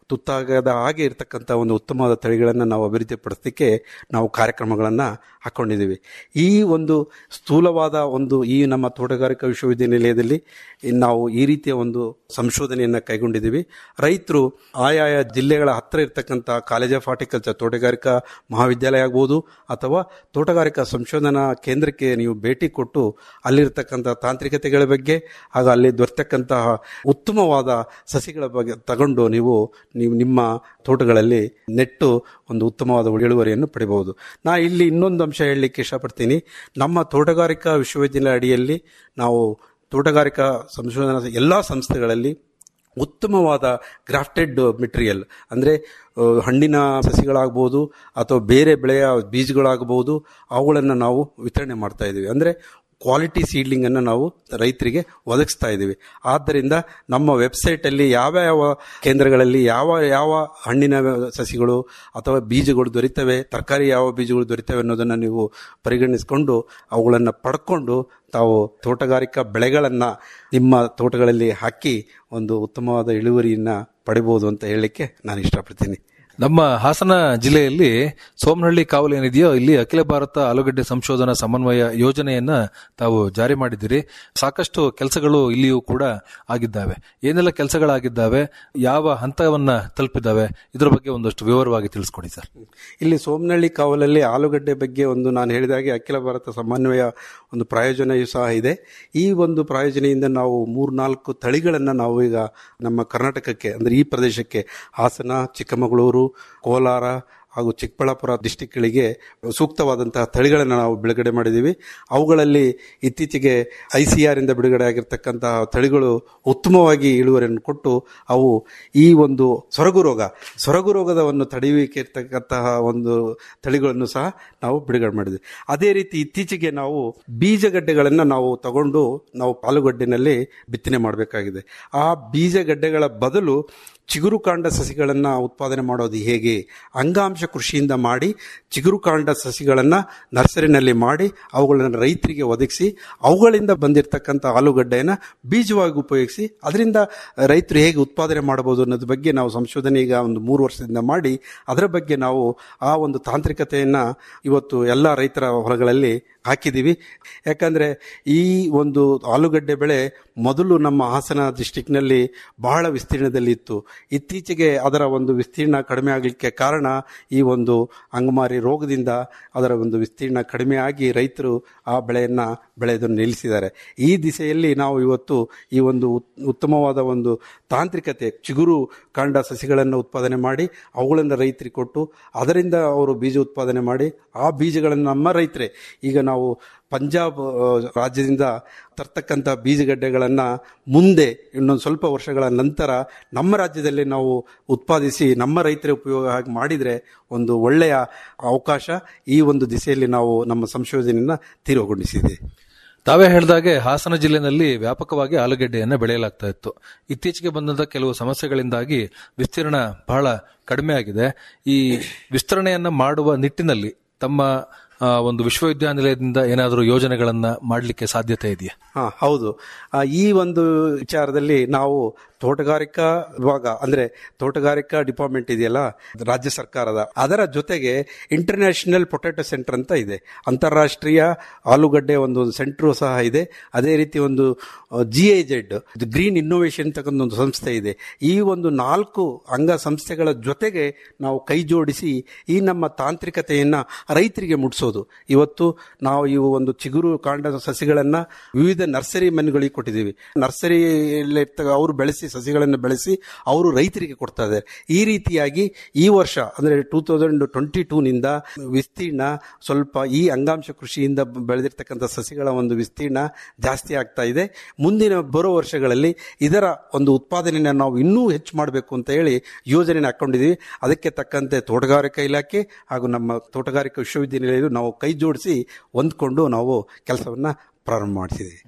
ತುತ್ತಾಗದ ಹಾಗೆ ಇರತಕ್ಕಂಥ ಒಂದು ಉತ್ತಮವಾದ ತಳಿಗಳನ್ನು ನಾವು ಅಭಿವೃದ್ಧಿಪಡಿಸಲಿಕ್ಕೆ ನಾವು ಕಾರ್ಯಕ್ರಮಗಳನ್ನು ಹಾಕೊಂಡಿದ್ದೀವಿ ಈ ಒಂದು ಸ್ಥೂಲವಾದ ಒಂದು ಈ ನಮ್ಮ ತೋಟಗಾರಿಕಾ ವಿಶ್ವವಿದ್ಯಾನಿಲಯದಲ್ಲಿ ನಾವು ಈ ರೀತಿಯ ಒಂದು ಸಂಶೋಧನೆಯನ್ನು ಕೈಗೊಂಡಿದ್ದೀವಿ ರೈತರು ಆಯಾಯ ಜಿಲ್ಲೆಗಳ ಹತ್ತಿರ ಇರತಕ್ಕಂಥ ಕಾಲೇಜ್ ಆಫ್ ಹಾರ್ಟಿಕಲ್ಚರ್ ತೋಟಗಾರಿಕಾ ಮಹಾವಿದ್ಯಾಲಯ ಆಗ್ಬೋದು ಅಥವಾ ತೋಟಗಾರಿಕಾ ಸಂಶೋಧನಾ ಕೇಂದ್ರಕ್ಕೆ ನೀವು ಭೇಟಿ ಕೊಟ್ಟು ಅಲ್ಲಿರ್ತಕ್ಕಂಥ ತಾಂತ್ರಿಕತೆಗಳ ಬಗ್ಗೆ ಹಾಗೂ ಅಲ್ಲಿ ದೊರೆತಕ್ಕಂತಹ ಉತ್ತಮವಾದ ಸಸಿಗಳ ಬಗ್ಗೆ ತಗೊಂಡು ನೀವು ನೀವು ನಿಮ್ಮ ತೋಟಗಳಲ್ಲಿ ನೆಟ್ಟು ಒಂದು ಉತ್ತಮವಾದ ಇಳುವರಿಯನ್ನು ಪಡಿಬಹುದು ನಾ ಇಲ್ಲಿ ಇನ್ನೊಂದು ಅಂಶ ಹೇಳಲಿಕ್ಕೆ ಇಷ್ಟಪಡ್ತೀನಿ ನಮ್ಮ ತೋಟಗಾರಿಕಾ ವಿಶ್ವವಿದ್ಯಾಲಯ ಅಡಿಯಲ್ಲಿ ನಾವು ತೋಟಗಾರಿಕಾ ಸಂಶೋಧನಾ ಎಲ್ಲ ಸಂಸ್ಥೆಗಳಲ್ಲಿ ಉತ್ತಮವಾದ ಗ್ರಾಫ್ಟೆಡ್ ಮೆಟೀರಿಯಲ್ ಅಂದರೆ ಹಣ್ಣಿನ ಸಸಿಗಳಾಗ್ಬೋದು ಅಥವಾ ಬೇರೆ ಬೆಳೆಯ ಬೀಜಗಳಾಗಬಹುದು ಅವುಗಳನ್ನು ನಾವು ವಿತರಣೆ ಮಾಡ್ತಾ ಇದ್ದೀವಿ ಅಂದರೆ ಕ್ವಾಲಿಟಿ ಸೀಡ್ಲಿಂಗ್ ಅನ್ನು ನಾವು ರೈತರಿಗೆ ಒದಗಿಸ್ತಾ ಇದ್ದೀವಿ ಆದ್ದರಿಂದ ನಮ್ಮ ವೆಬ್ಸೈಟ್ ಅಲ್ಲಿ ಯಾವ ಯಾವ ಕೇಂದ್ರಗಳಲ್ಲಿ ಯಾವ ಯಾವ ಹಣ್ಣಿನ ಸಸಿಗಳು ಅಥವಾ ಬೀಜಗಳು ದೊರೀತವೆ ತರಕಾರಿ ಯಾವ ಬೀಜಗಳು ದೊರೀತವೆ ಅನ್ನೋದನ್ನು ನೀವು ಪರಿಗಣಿಸಿಕೊಂಡು ಅವುಗಳನ್ನು ಪಡ್ಕೊಂಡು ತಾವು ತೋಟಗಾರಿಕಾ ಬೆಳೆಗಳನ್ನು ನಿಮ್ಮ ತೋಟಗಳಲ್ಲಿ ಹಾಕಿ ಒಂದು ಉತ್ತಮವಾದ ಇಳುವರಿಯನ್ನ ಪಡಿಬಹುದು ಅಂತ ಹೇಳಲಿಕ್ಕೆ ನಾನು ಇಷ್ಟಪಡ್ತೀನಿ ನಮ್ಮ ಹಾಸನ ಜಿಲ್ಲೆಯಲ್ಲಿ ಸೋಮನಹಳ್ಳಿ ಕಾವಲು ಏನಿದೆಯೋ ಇಲ್ಲಿ ಅಖಿಲ ಭಾರತ ಆಲೂಗಡ್ಡೆ ಸಂಶೋಧನಾ ಸಮನ್ವಯ ಯೋಜನೆಯನ್ನ ತಾವು ಜಾರಿ ಮಾಡಿದ್ದೀರಿ ಸಾಕಷ್ಟು ಕೆಲಸಗಳು ಇಲ್ಲಿಯೂ ಕೂಡ ಆಗಿದ್ದಾವೆ ಏನೆಲ್ಲ ಕೆಲಸಗಳಾಗಿದ್ದಾವೆ ಯಾವ ಹಂತವನ್ನ ತಲುಪಿದ್ದಾವೆ ಇದರ ಬಗ್ಗೆ ಒಂದಷ್ಟು ವಿವರವಾಗಿ ತಿಳಿಸ್ಕೊಡಿ ಸರ್ ಇಲ್ಲಿ ಸೋಮನಹಳ್ಳಿ ಕಾವಲಲ್ಲಿ ಆಲೂಗಡ್ಡೆ ಬಗ್ಗೆ ಒಂದು ನಾನು ಹೇಳಿದಾಗೆ ಅಖಿಲ ಭಾರತ ಸಮನ್ವಯ ಒಂದು ಪ್ರಾಯೋಜನೆಯೂ ಸಹ ಇದೆ ಈ ಒಂದು ಪ್ರಾಯೋಜನೆಯಿಂದ ನಾವು ಮೂರ್ನಾಲ್ಕು ತಳಿಗಳನ್ನು ನಾವು ಈಗ ನಮ್ಮ ಕರ್ನಾಟಕಕ್ಕೆ ಅಂದ್ರೆ ಈ ಪ್ರದೇಶಕ್ಕೆ ಹಾಸನ ಚಿಕ್ಕಮಗಳೂರು ಕೋಲಾರ ಹಾಗೂ ಚಿಕ್ಕಬಳ್ಳಾಪುರ ಡಿಸ್ಟಿಕ್ಗಳಿಗೆ ಸೂಕ್ತವಾದಂತಹ ತಳಿಗಳನ್ನು ನಾವು ಬಿಡುಗಡೆ ಮಾಡಿದ್ದೀವಿ ಅವುಗಳಲ್ಲಿ ಇತ್ತೀಚೆಗೆ ಐ ಸಿ ಆರ್ ಇಂದ ಬಿಡುಗಡೆ ಆಗಿರ್ತಕ್ಕಂತಹ ತಳಿಗಳು ಉತ್ತಮವಾಗಿ ಇಳುವರಿಯನ್ನು ಕೊಟ್ಟು ಅವು ಈ ಒಂದು ಸೊರಗು ರೋಗ ಸೊರಗು ರೋಗದವನ್ನು ತಡೆಯುವಿಕೆ ಇರ್ತಕ್ಕಂತಹ ಒಂದು ತಳಿಗಳನ್ನು ಸಹ ನಾವು ಬಿಡುಗಡೆ ಮಾಡಿದ್ವಿ ಅದೇ ರೀತಿ ಇತ್ತೀಚೆಗೆ ನಾವು ಬೀಜಗಡ್ಡೆಗಳನ್ನು ನಾವು ತಗೊಂಡು ನಾವು ಪಾಲುಗಡ್ಡೆನಲ್ಲಿ ಬಿತ್ತನೆ ಮಾಡಬೇಕಾಗಿದೆ ಆ ಬೀಜಗಡ್ಡೆಗಳ ಬದಲು ಚಿಗುರು ಕಾಂಡ ಸಸಿಗಳನ್ನು ಉತ್ಪಾದನೆ ಮಾಡೋದು ಹೇಗೆ ಅಂಗಾಂಶ ಕೃಷಿಯಿಂದ ಮಾಡಿ ಚಿಗುರು ಕಾಂಡ ಸಸಿಗಳನ್ನು ನರ್ಸರಿನಲ್ಲಿ ಮಾಡಿ ಅವುಗಳನ್ನು ರೈತರಿಗೆ ಒದಗಿಸಿ ಅವುಗಳಿಂದ ಬಂದಿರತಕ್ಕಂಥ ಆಲೂಗಡ್ಡೆಯನ್ನು ಬೀಜವಾಗಿ ಉಪಯೋಗಿಸಿ ಅದರಿಂದ ರೈತರು ಹೇಗೆ ಉತ್ಪಾದನೆ ಮಾಡಬಹುದು ಅನ್ನೋದ್ರ ಬಗ್ಗೆ ನಾವು ಸಂಶೋಧನೆ ಈಗ ಒಂದು ಮೂರು ವರ್ಷದಿಂದ ಮಾಡಿ ಅದರ ಬಗ್ಗೆ ನಾವು ಆ ಒಂದು ತಾಂತ್ರಿಕತೆಯನ್ನು ಇವತ್ತು ಎಲ್ಲ ರೈತರ ಹೊಲಗಳಲ್ಲಿ ಹಾಕಿದ್ದೀವಿ ಯಾಕಂದ್ರೆ ಈ ಒಂದು ಆಲೂಗಡ್ಡೆ ಬೆಳೆ ಮೊದಲು ನಮ್ಮ ಹಾಸನ ಡಿಸ್ಟಿಕ್ನಲ್ಲಿ ಬಹಳ ವಿಸ್ತೀರ್ಣದಲ್ಲಿ ಇತ್ತು ಇತ್ತೀಚೆಗೆ ಅದರ ಒಂದು ವಿಸ್ತೀರ್ಣ ಕಡಿಮೆ ಆಗಲಿಕ್ಕೆ ಕಾರಣ ಈ ಒಂದು ಅಂಗಮಾರಿ ರೋಗದಿಂದ ಅದರ ಒಂದು ವಿಸ್ತೀರ್ಣ ಕಡಿಮೆ ಆಗಿ ರೈತರು ಆ ಬೆಳೆಯನ್ನ ಬೆಳೆಯೋದನ್ನು ನಿಲ್ಲಿಸಿದ್ದಾರೆ ಈ ದಿಸೆಯಲ್ಲಿ ನಾವು ಇವತ್ತು ಈ ಒಂದು ಉತ್ತಮವಾದ ಒಂದು ತಾಂತ್ರಿಕತೆ ಚಿಗುರು ಕಾಂಡ ಸಸಿಗಳನ್ನು ಉತ್ಪಾದನೆ ಮಾಡಿ ಅವುಗಳನ್ನು ರೈತರಿಗೆ ಕೊಟ್ಟು ಅದರಿಂದ ಅವರು ಬೀಜ ಉತ್ಪಾದನೆ ಮಾಡಿ ಆ ಬೀಜಗಳನ್ನು ನಮ್ಮ ರೈತರೇ ಈಗ ನಾವು ಪಂಜಾಬ್ ರಾಜ್ಯದಿಂದ ತರ್ತಕ್ಕಂಥ ಬೀಜಗಡ್ಡೆಗಳನ್ನು ಮುಂದೆ ಇನ್ನೊಂದು ಸ್ವಲ್ಪ ವರ್ಷಗಳ ನಂತರ ನಮ್ಮ ರಾಜ್ಯದಲ್ಲಿ ನಾವು ಉತ್ಪಾದಿಸಿ ನಮ್ಮ ರೈತರ ಉಪಯೋಗ ಹಾಗೆ ಮಾಡಿದರೆ ಒಂದು ಒಳ್ಳೆಯ ಅವಕಾಶ ಈ ಒಂದು ದಿಸೆಯಲ್ಲಿ ನಾವು ನಮ್ಮ ಸಂಶೋಧನೆಯನ್ನು ತೀವ್ರಗೊಂಡಿಸಿದೆ ತಾವೇ ಹೇಳಿದಾಗೆ ಹಾಸನ ಜಿಲ್ಲೆನಲ್ಲಿ ವ್ಯಾಪಕವಾಗಿ ಆಲೂಗೆಡ್ಡೆಯನ್ನು ಬೆಳೆಯಲಾಗ್ತಾ ಇತ್ತು ಇತ್ತೀಚೆಗೆ ಬಂದಂತ ಕೆಲವು ಸಮಸ್ಯೆಗಳಿಂದಾಗಿ ವಿಸ್ತೀರ್ಣ ಬಹಳ ಕಡಿಮೆ ಆಗಿದೆ ಈ ವಿಸ್ತರಣೆಯನ್ನ ಮಾಡುವ ನಿಟ್ಟಿನಲ್ಲಿ ತಮ್ಮ ಒಂದು ವಿಶ್ವವಿದ್ಯಾನಿಲಯದಿಂದ ಏನಾದರೂ ಯೋಜನೆಗಳನ್ನ ಮಾಡಲಿಕ್ಕೆ ಸಾಧ್ಯತೆ ಇದೆಯಾ ಹಾ ಹೌದು ಈ ಒಂದು ವಿಚಾರದಲ್ಲಿ ನಾವು ತೋಟಗಾರಿಕಾ ವಿಭಾಗ ಅಂದ್ರೆ ತೋಟಗಾರಿಕಾ ಡಿಪಾರ್ಟ್ಮೆಂಟ್ ಇದೆಯಲ್ಲ ರಾಜ್ಯ ಸರ್ಕಾರದ ಅದರ ಜೊತೆಗೆ ಇಂಟರ್ನ್ಯಾಷನಲ್ ಪೊಟ್ಯಾಟೊ ಸೆಂಟರ್ ಅಂತ ಇದೆ ಅಂತಾರಾಷ್ಟ್ರೀಯ ಆಲೂಗಡ್ಡೆ ಒಂದು ಸೆಂಟರ್ ಸಹ ಇದೆ ಅದೇ ರೀತಿ ಒಂದು G I Z green innovation ತಕ್ಕಂಥ ಒಂದು ಸಂಸ್ಥೆ ಇದೆ ಈ ಒಂದು ನಾಲ್ಕು ಅಂಗ ಸಂಸ್ಥೆಗಳ ಜೊತೆಗೆ ನಾವು ಕೈ ಜೋಡಿಸಿ ಈ ನಮ್ಮ ತಾಂತ್ರಿಕತೆಯನ್ನ ರೈತರಿಗೆ ಮುಟ್ಟಿಸೋದು ಇವತ್ತು ನಾವು ಇವು ಒಂದು ಚಿಗುರು ಕಾಂಡ ಸಸಿಗಳನ್ನ ವಿವಿಧ ನರ್ಸರಿ ಮನೆಗಳಿಗೆ ಕೊಟ್ಟಿದ್ದೀವಿ ನರ್ಸರಿ ಅವರು ಬೆಳೆಸಿ ಸಸಿಗಳನ್ನು ಬೆಳೆಸಿ ಅವರು ರೈತರಿಗೆ ಕೊಡ್ತಾ ಇದ್ದಾರೆ ಈ ರೀತಿಯಾಗಿ ಈ ವರ್ಷ ಅಂದ್ರೆ ಟೂ ತೌಸಂಡ್ ಟ್ವೆಂಟಿ ಟೂ ನಿಂದ ವಿಸ್ತೀರ್ಣ ಸ್ವಲ್ಪ ಈ ಅಂಗಾಂಶ ಕೃಷಿಯಿಂದ ಬೆಳೆದಿರ್ತಕ್ಕಂಥ ಸಸಿಗಳ ಒಂದು ವಿಸ್ತೀರ್ಣ ಜಾಸ್ತಿ ಆಗ್ತಾ ಇದೆ ಮುಂದಿನ ಬರೋ ವರ್ಷಗಳಲ್ಲಿ ಇದರ ಒಂದು ಉತ್ಪಾದನೆಯನ್ನು ನಾವು ಇನ್ನೂ ಹೆಚ್ಚು ಮಾಡಬೇಕು ಅಂತ ಹೇಳಿ ಯೋಜನೆ ಹಾಕೊಂಡಿದ್ದೀವಿ ಅದಕ್ಕೆ ತಕ್ಕಂತೆ ತೋಟಗಾರಿಕಾ ಇಲಾಖೆ ಹಾಗೂ ನಮ್ಮ ತೋಟಗಾರಿಕಾ ವಿಶ್ವವಿದ್ಯಾನಿಲಯ ನಾವು ಕೈ ಜೋಡಿಸಿ ಹೊಂದ್ಕೊಂಡು ನಾವು ಕೆಲಸವನ್ನ ಪ್ರಾರಂಭ ಮಾಡಿಸಿದ್ದೀವಿ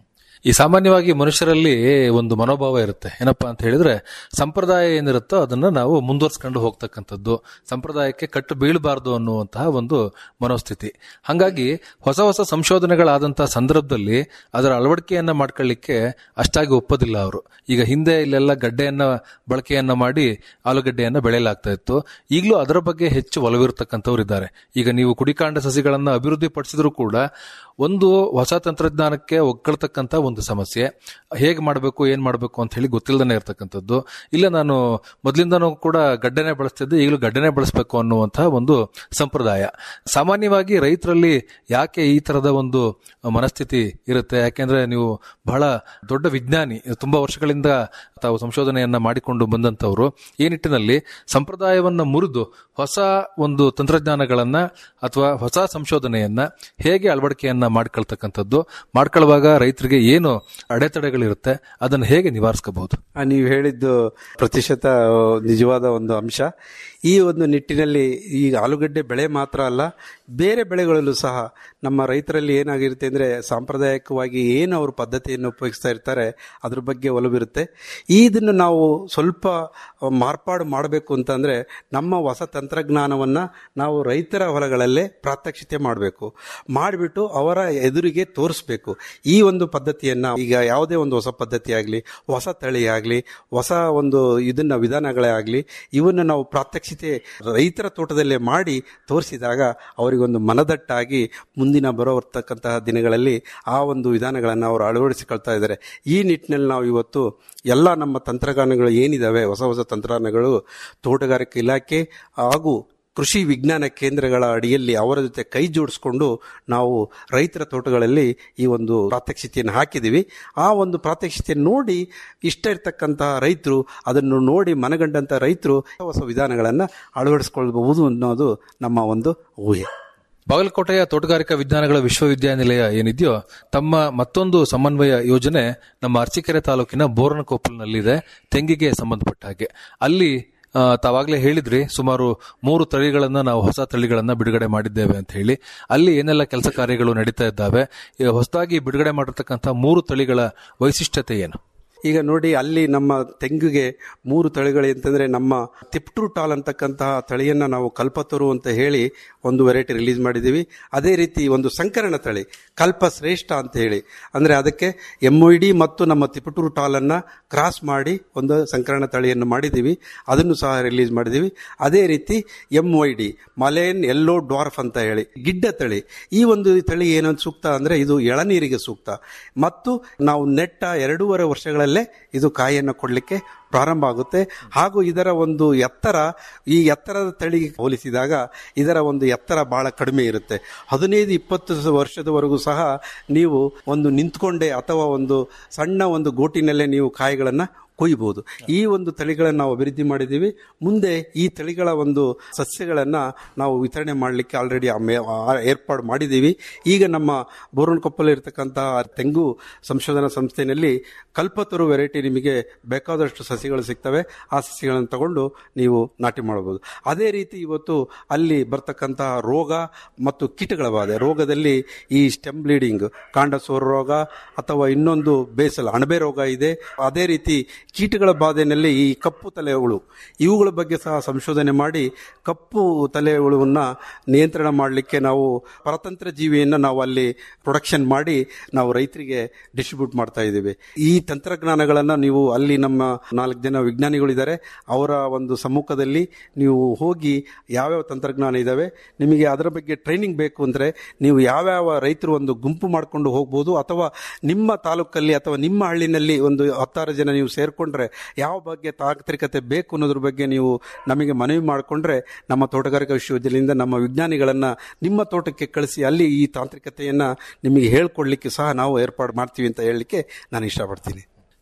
ಈ ಸಾಮಾನ್ಯವಾಗಿ ಮನುಷ್ಯರಲ್ಲಿ ಒಂದು ಮನೋಭಾವ ಇರುತ್ತೆ ಏನಪ್ಪಾ ಅಂತ ಹೇಳಿದ್ರೆ ಸಂಪ್ರದಾಯ ಏನಿರುತ್ತೋ ಅದನ್ನ ನಾವು ಮುಂದುವರ್ಸ್ಕೊಂಡು ಹೋಗ್ತಕ್ಕಂಥದ್ದು ಸಂಪ್ರದಾಯಕ್ಕೆ ಕಟ್ಟು ಬೀಳಬಾರದು ಅನ್ನುವಂತಹ ಒಂದು ಮನೋಸ್ಥಿತಿ ಹಾಗಾಗಿ ಹೊಸ ಹೊಸ ಸಂಶೋಧನೆಗಳಾದಂತಹ ಸಂದರ್ಭದಲ್ಲಿ ಅದರ ಅಳವಡಿಕೆಯನ್ನ ಮಾಡ್ಕೊಳ್ಳಿಕ್ಕೆ ಅಷ್ಟಾಗಿ ಒಪ್ಪೋದಿಲ್ಲ ಅವರು ಈಗ ಹಿಂದೆ ಇಲ್ಲೆಲ್ಲ ಗಡ್ಡೆಯನ್ನ ಬಳಕೆಯನ್ನ ಮಾಡಿ ಆಲೂಗಡ್ಡೆಯನ್ನ ಬೆಳೆಯಲಾಗ್ತಾ ಇತ್ತು ಈಗಲೂ ಅದರ ಬಗ್ಗೆ ಹೆಚ್ಚು ಒಲವಿರತಕ್ಕಂಥವ್ರು ಇದ್ದಾರೆ ಈಗ ನೀವು ಕುಡಿಕಾಂಡ ಸಸಿಗಳನ್ನ ಅಭಿವೃದ್ಧಿ ಪಡಿಸಿದ್ರು ಕೂಡ ಒಂದು ಹೊಸ ತಂತ್ರಜ್ಞಾನಕ್ಕೆ ಒಗ್ಗಳ್ತಕ್ಕಂಥ ಒಂದು ಸಮಸ್ಯೆ ಹೇಗೆ ಮಾಡಬೇಕು ಏನ್ ಮಾಡಬೇಕು ಅಂತ ಹೇಳಿ ಗೊತ್ತಿಲ್ಲದೇ ಇರತಕ್ಕಂಥದ್ದು ಇಲ್ಲ ನಾನು ಮೊದಲಿಂದನೂ ಕೂಡ ಗಡ್ಡೆನೆ ಬಳಸ್ತಿದ್ದೆ ಈಗಲೂ ಗಡ್ಡೆನೆ ಬಳಸಬೇಕು ಅನ್ನುವಂತಹ ಒಂದು ಸಂಪ್ರದಾಯ ಸಾಮಾನ್ಯವಾಗಿ ರೈತರಲ್ಲಿ ಯಾಕೆ ಈ ತರದ ಒಂದು ಮನಸ್ಥಿತಿ ಇರುತ್ತೆ ಯಾಕೆಂದ್ರೆ ನೀವು ಬಹಳ ದೊಡ್ಡ ವಿಜ್ಞಾನಿ ತುಂಬಾ ವರ್ಷಗಳಿಂದ ತಾವು ಸಂಶೋಧನೆಯನ್ನ ಮಾಡಿಕೊಂಡು ಬಂದಂತವರು ಈ ನಿಟ್ಟಿನಲ್ಲಿ ಸಂಪ್ರದಾಯವನ್ನ ಮುರಿದು ಹೊಸ ಒಂದು ತಂತ್ರಜ್ಞಾನಗಳನ್ನ ಅಥವಾ ಹೊಸ ಸಂಶೋಧನೆಯನ್ನ ಹೇಗೆ ಅಳವಡಿಕೆಯನ್ನ ಮಾಡ್ಕೊಳ್ತಕ್ಕಂಥದ್ದು ಮಾಡ್ಕೊಳ್ಳುವಾಗ ರೈತರಿಗೆ ಏನು ಅಡೆತಡೆಗಳಿರುತ್ತೆ ಅದನ್ನ ಹೇಗೆ ನಿವಾರಿಸಬಹುದು ಆ, ನೀವು ಹೇಳಿದ್ದು ಪ್ರತಿಶತ ಆ, ನಿಜವಾದ ಒಂದು ಅಂಶ ಈ ಒಂದು ನಿಟ್ಟಿನಲ್ಲಿ ಈ ಆಲೂಗಡ್ಡೆ ಬೆಳೆ ಮಾತ್ರ ಅಲ್ಲ ಬೇರೆ ಬೆಳೆಗಳಲ್ಲೂ ಸಹ ನಮ್ಮ ರೈತರಲ್ಲಿ ಏನಾಗಿರುತ್ತೆ ಅಂದ್ರೆ ಸಾಂಪ್ರದಾಯಿಕವಾಗಿ ಏನು ಅವರು ಪದ್ಧತಿಯನ್ನು ಉಪಯೋಗಿಸ್ತಾ ಇರ್ತಾರೆ ಅದ್ರ ಬಗ್ಗೆ ಒಲವಿರುತ್ತೆ ಇದನ್ನು ನಾವು ಸ್ವಲ್ಪ ಮಾರ್ಪಾಡು ಮಾಡಬೇಕು ಅಂತಂದ್ರೆ ನಮ್ಮ ಹೊಸ ತಂತ್ರಜ್ಞಾನವನ್ನ ನಾವು ರೈತರ ಹೊಲಗಳಲ್ಲೇ ಪ್ರಾತ್ಯಕ್ಷಿತೆ ಮಾಡಬೇಕು ಮಾಡಿಬಿಟ್ಟು ಅವರ ಎದುರಿಗೆ ತೋರಿಸ್ಬೇಕು ಈ ಒಂದು ಪದ್ಧತಿಯನ್ನ ಈಗ ಯಾವುದೇ ಒಂದು ಹೊಸ ಪದ್ಧತಿ ಆಗಲಿ ಹೊಸ ತಳಿ ಆಗಲಿ ಹೊಸ ಒಂದು ಇದನ್ನ ವಿಧಾನಗಳೇ ಆಗಲಿ ಇವನ್ನ ನಾವು ಪ್ರಾತ್ಯಕ್ಷಿತೆ ರೈತರ ತೋಟದಲ್ಲೇ ಮಾಡಿ ತೋರಿಸಿದಾಗ ಅವರಿಗೊಂದು ಮನದಟ್ಟಾಗಿ ಮುಂದಿನ ಬರೋರ್ತಕ್ಕಂತಹ ದಿನಗಳಲ್ಲಿ ಆ ಒಂದು ವಿಧಾನಗಳನ್ನು ಅವರು ಅಳವಡಿಸಿಕೊಳ್ತಾ ಇದ್ದಾರೆ ಈ ನಿಟ್ಟಿನಲ್ಲಿ ನಾವು ಇವತ್ತು ಎಲ್ಲ ನಮ್ಮ ತಂತ್ರಜ್ಞಾನಗಳು ಏನಿದಾವೆ ಹೊಸ ಹೊಸ ತಂತ್ರಜ್ಞಾನಗಳು ತೋಟಗಾರಿಕೆ ಇಲಾಖೆ ಹಾಗೂ ಕೃಷಿ ವಿಜ್ಞಾನ ಕೇಂದ್ರಗಳ ಅಡಿಯಲ್ಲಿ ಅವರ ಜೊತೆ ಕೈ ಜೋಡಿಸ್ಕೊಂಡು ನಾವು ರೈತರ ತೋಟಗಳಲ್ಲಿ ಈ ಒಂದು ಪ್ರಾತ್ಯಕ್ಷಿತೆಯನ್ನು ಹಾಕಿದ್ದೀವಿ ಆ ಒಂದು ಪ್ರಾತ್ಯಕ್ಷಿತೆಯನ್ನು ನೋಡಿ ಇಷ್ಟ ಇರ್ತಕ್ಕಂತಹ ರೈತರು ಅದನ್ನು ನೋಡಿ ಮನಗಂಡಂಥ ರೈತರು ಹೊಸ ವಿಧಾನಗಳನ್ನು ಅಳವಡಿಸ್ಕೊಳ್ಬಹುದು ಅನ್ನೋದು ನಮ್ಮ ಒಂದು ಊಹೆ ಬಾಗಲಕೋಟೆಯ ತೋಟಗಾರಿಕಾ ವಿಜ್ಞಾನಗಳ ವಿಶ್ವವಿದ್ಯಾನಿಲಯ ಏನಿದೆಯೋ ತಮ್ಮ ಮತ್ತೊಂದು ಸಮನ್ವಯ ಯೋಜನೆ ನಮ್ಮ ಅರ್ಚಿಕೆರೆ ತಾಲೂಕಿನ ಬೋರನಕೊಪ್ಪಲ್ನಲ್ಲಿದೆ ತೆಂಗಿಗೆ ಸಂಬಂಧಪಟ್ಟ ಹಾಗೆ ಅಲ್ಲಿ ಆ, ತಾವಾಗ್ಲೇ ಹೇಳಿದ್ರಿ ಸುಮಾರು ಮೂರು ತಳಿಗಳನ್ನ ನಾವು ಹೊಸ ತಳಿಗಳನ್ನ ಬಿಡುಗಡೆ ಮಾಡಿದ್ದೇವೆ ಅಂತ ಹೇಳಿ ಅಲ್ಲಿ ಏನೆಲ್ಲ ಕೆಲಸ ಕಾರ್ಯಗಳು ನಡೀತಾ ಇದ್ದಾವೆ ಈ ಹೊಸದಾಗಿ ಬಿಡುಗಡೆ ಮಾಡಿರ್ತಕ್ಕಂಥ ಮೂರು ತಳಿಗಳ ವೈಶಿಷ್ಟ್ಯತೆ ಏನು ಈಗ ನೋಡಿ ಅಲ್ಲಿ ನಮ್ಮ ತೆಂಗಿಗೆ ಮೂರು ತಳಿಗಳು ಅಂತಂದ್ರೆ ನಮ್ಮ ತಿಪ್ಟೂರ್ ಟಾಲ್ ಅಂತಕ್ಕಂತಹ ತಳಿಯನ್ನ ನಾವು ಕಲ್ಪತರು ಅಂತ ಹೇಳಿ ಒಂದು ವೆರೈಟಿ ರಿಲೀಸ್ ಮಾಡಿದ್ದೀವಿ ಅದೇ ರೀತಿ ಒಂದು ಸಂಕರಣ ತಳಿ ಕಲ್ಪ ಶ್ರೇಷ್ಠ ಅಂತ ಹೇಳಿ ಅಂದ್ರೆ ಅದಕ್ಕೆ ಎಂ ಡಿ ಮತ್ತು ನಮ್ಮ ತಿಪಟೂರು ಟಾಲ್ ಅನ್ನ ಕ್ರಾಸ್ ಮಾಡಿ ಒಂದು ಸಂಕರಣ ತಳಿಯನ್ನು ಮಾಡಿದ್ದೀವಿ ಅದನ್ನು ಸಹ ರಿಲೀಸ್ ಮಾಡಿದ್ದೀವಿ ಅದೇ ರೀತಿ M Y D Malayan yellow dwarf ಅಂತ ಹೇಳಿ ಗಿಡ್ಡ ತಳಿ ಈ ಒಂದು ತಳಿ ಏನಂತ ಸೂಕ್ತ ಅಂದ್ರೆ ಇದು ಎಳನೀರಿಗೆ ಸೂಕ್ತ ಮತ್ತು ನಾವು ನೆಟ್ಟ ಎರಡೂವರೆ ವರ್ಷಗಳಲ್ಲೇ ಇದು ಕಾಯಿಯನ್ನು ಕೊಡಲಿಕ್ಕೆ ಪ್ರಾರಂಭ ಆಗುತ್ತೆ ಹಾಗೂ ಇದರ ಒಂದು ಎತ್ತರ ಈ ಎತ್ತರದ ತಳಿಗೆ ಹೋಲಿಸಿದಾಗ ಇದರ ಒಂದು ಎತ್ತರ ಬಹಳ ಕಡಿಮೆ ಇರುತ್ತೆ ಹದಿನೈದು ಇಪ್ಪತ್ತು ವರ್ಷದವರೆಗೂ ಸಹ ನೀವು ಒಂದು ನಿಂತ್ಕೊಂಡೆ ಅಥವಾ ಒಂದು ಸಣ್ಣ ಒಂದು ಗೋಟಿನಲ್ಲೇ ನೀವು ಕಾಯಿಗಳನ್ನು ಕೊಯ್ಯಬಹುದು ಈ ಒಂದು ತಳಿಗಳನ್ನು ನಾವು ಅಭಿವೃದ್ಧಿ ಮಾಡಿದ್ದೀವಿ ಮುಂದೆ ಈ ತಳಿಗಳ ಒಂದು ಸಸ್ಯಗಳನ್ನು ನಾವು ವಿತರಣೆ ಮಾಡಲಿಕ್ಕೆ ಆಲ್ರೆಡಿ ಏರ್ಪಾಡು ಮಾಡಿದ್ದೀವಿ ಈಗ ನಮ್ಮ ಬೋರನಕೊಪ್ಪಲ್ಲಿ ಇರತಕ್ಕಂತಹ ತೆಂಗು ಸಂಶೋಧನಾ ಸಂಸ್ಥೆಯಲ್ಲಿ ಕಲ್ಪತರು ವೆರೈಟಿ ನಿಮಗೆ ಬೇಕಾದಷ್ಟು ಸಸಿಗಳು ಸಿಗ್ತವೆ ಆ ಸಸಿಗಳನ್ನು ತಗೊಂಡು ನೀವು ನಾಟಿ ಮಾಡಬಹುದು ಅದೇ ರೀತಿ ಇವತ್ತು ಅಲ್ಲಿ ಬರ್ತಕ್ಕಂತಹ ರೋಗ ಮತ್ತು ಕೀಟಗಳ ಬಾಧೆ ರೋಗದಲ್ಲಿ ಈ ಸ್ಟೆಮ್ ಬ್ಲೀಡಿಂಗ್ ಕಾಂಡ ಸೋರ ರೋಗ ಅಥವಾ ಇನ್ನೊಂದು ಬೇಸಲ್ ಅಣಬೆ ರೋಗ ಇದೆ ಅದೇ ರೀತಿ ಕೀಟಗಳ ಬಾಧೆನಲ್ಲಿ ಈ ಕಪ್ಪು ತಲೆ ಹುಳು ಇವುಗಳ ಬಗ್ಗೆ ಸಹ ಸಂಶೋಧನೆ ಮಾಡಿ ಕಪ್ಪು ತಲೆ ಹುಳುವನ್ನ ನಿಯಂತ್ರಣ ಮಾಡಲಿಕ್ಕೆ ನಾವು ಪರತಂತ್ರ ಜೀವಿಯನ್ನ ನಾವು ಅಲ್ಲಿ ಪ್ರೊಡಕ್ಷನ್ ಮಾಡಿ ನಾವು ರೈತರಿಗೆ ಡಿಸ್ಟ್ರಿಬ್ಯೂಟ್ ಮಾಡ್ತಾ ಇದ್ದೀವಿ ಈ ತಂತ್ರಜ್ಞಾನಗಳನ್ನ ನೀವು ಅಲ್ಲಿ ನಮ್ಮ ನಾಲ್ಕು ಜನ ವಿಜ್ಞಾನಿಗಳಿದ್ದಾರೆ ಅವರ ಒಂದು ಸಮ್ಮುಖದಲ್ಲಿ ನೀವು ಹೋಗಿ ಯಾವ್ಯಾವ ತಂತ್ರಜ್ಞಾನ ಇದಾವೆ ನಿಮಗೆ ಅದರ ಬಗ್ಗೆ ಟ್ರೈನಿಂಗ್ ಬೇಕು ಅಂದ್ರೆ ನೀವು ಯಾವ್ಯಾವ ರೈತರು ಒಂದು ಗುಂಪು ಮಾಡಿಕೊಂಡು ಹೋಗ್ಬೋದು ಅಥವಾ ನಿಮ್ಮ ತಾಲೂಕಲ್ಲಿ ಅಥವಾ ನಿಮ್ಮ ಹಳ್ಳಿನಲ್ಲಿ ಒಂದು ಹತ್ತಾರು ಜನ ನೀವು ಸೇರ್ಕೊಂಡ್ರೆ ಯಾವ ಬಗ್ಗೆ ತಾಂತ್ರಿಕತೆ ಬೇಕು ಅನ್ನೋದ್ರ ಬಗ್ಗೆ ನೀವು ನಮಗೆ ಮನವಿ ಮಾಡಿಕೊಂಡ್ರೆ ನಮ್ಮ ತೋಟಗಾರಿಕಾ ವಿಶ್ವವಿದ್ಯಾಲಯದಿಂದ ನಮ್ಮ ವಿಜ್ಞಾನಿಗಳನ್ನ ನಿಮ್ಮ ತೋಟಕ್ಕೆ ಕಳಿಸಿ ಅಲ್ಲಿ ಈ ತಾಂತ್ರಿಕತೆಯನ್ನ ನಿಮಗೆ ಹೇಳ್ಕೊಡ್ಲಿಕ್ಕೆ ಸಹ ನಾವು ಏರ್ಪಾಡು ಮಾಡ್ತೀವಿ ಅಂತ ಹೇಳಲಿಕ್ಕೆ ನಾನು ಇಷ್ಟಪಡ್ತೀನಿ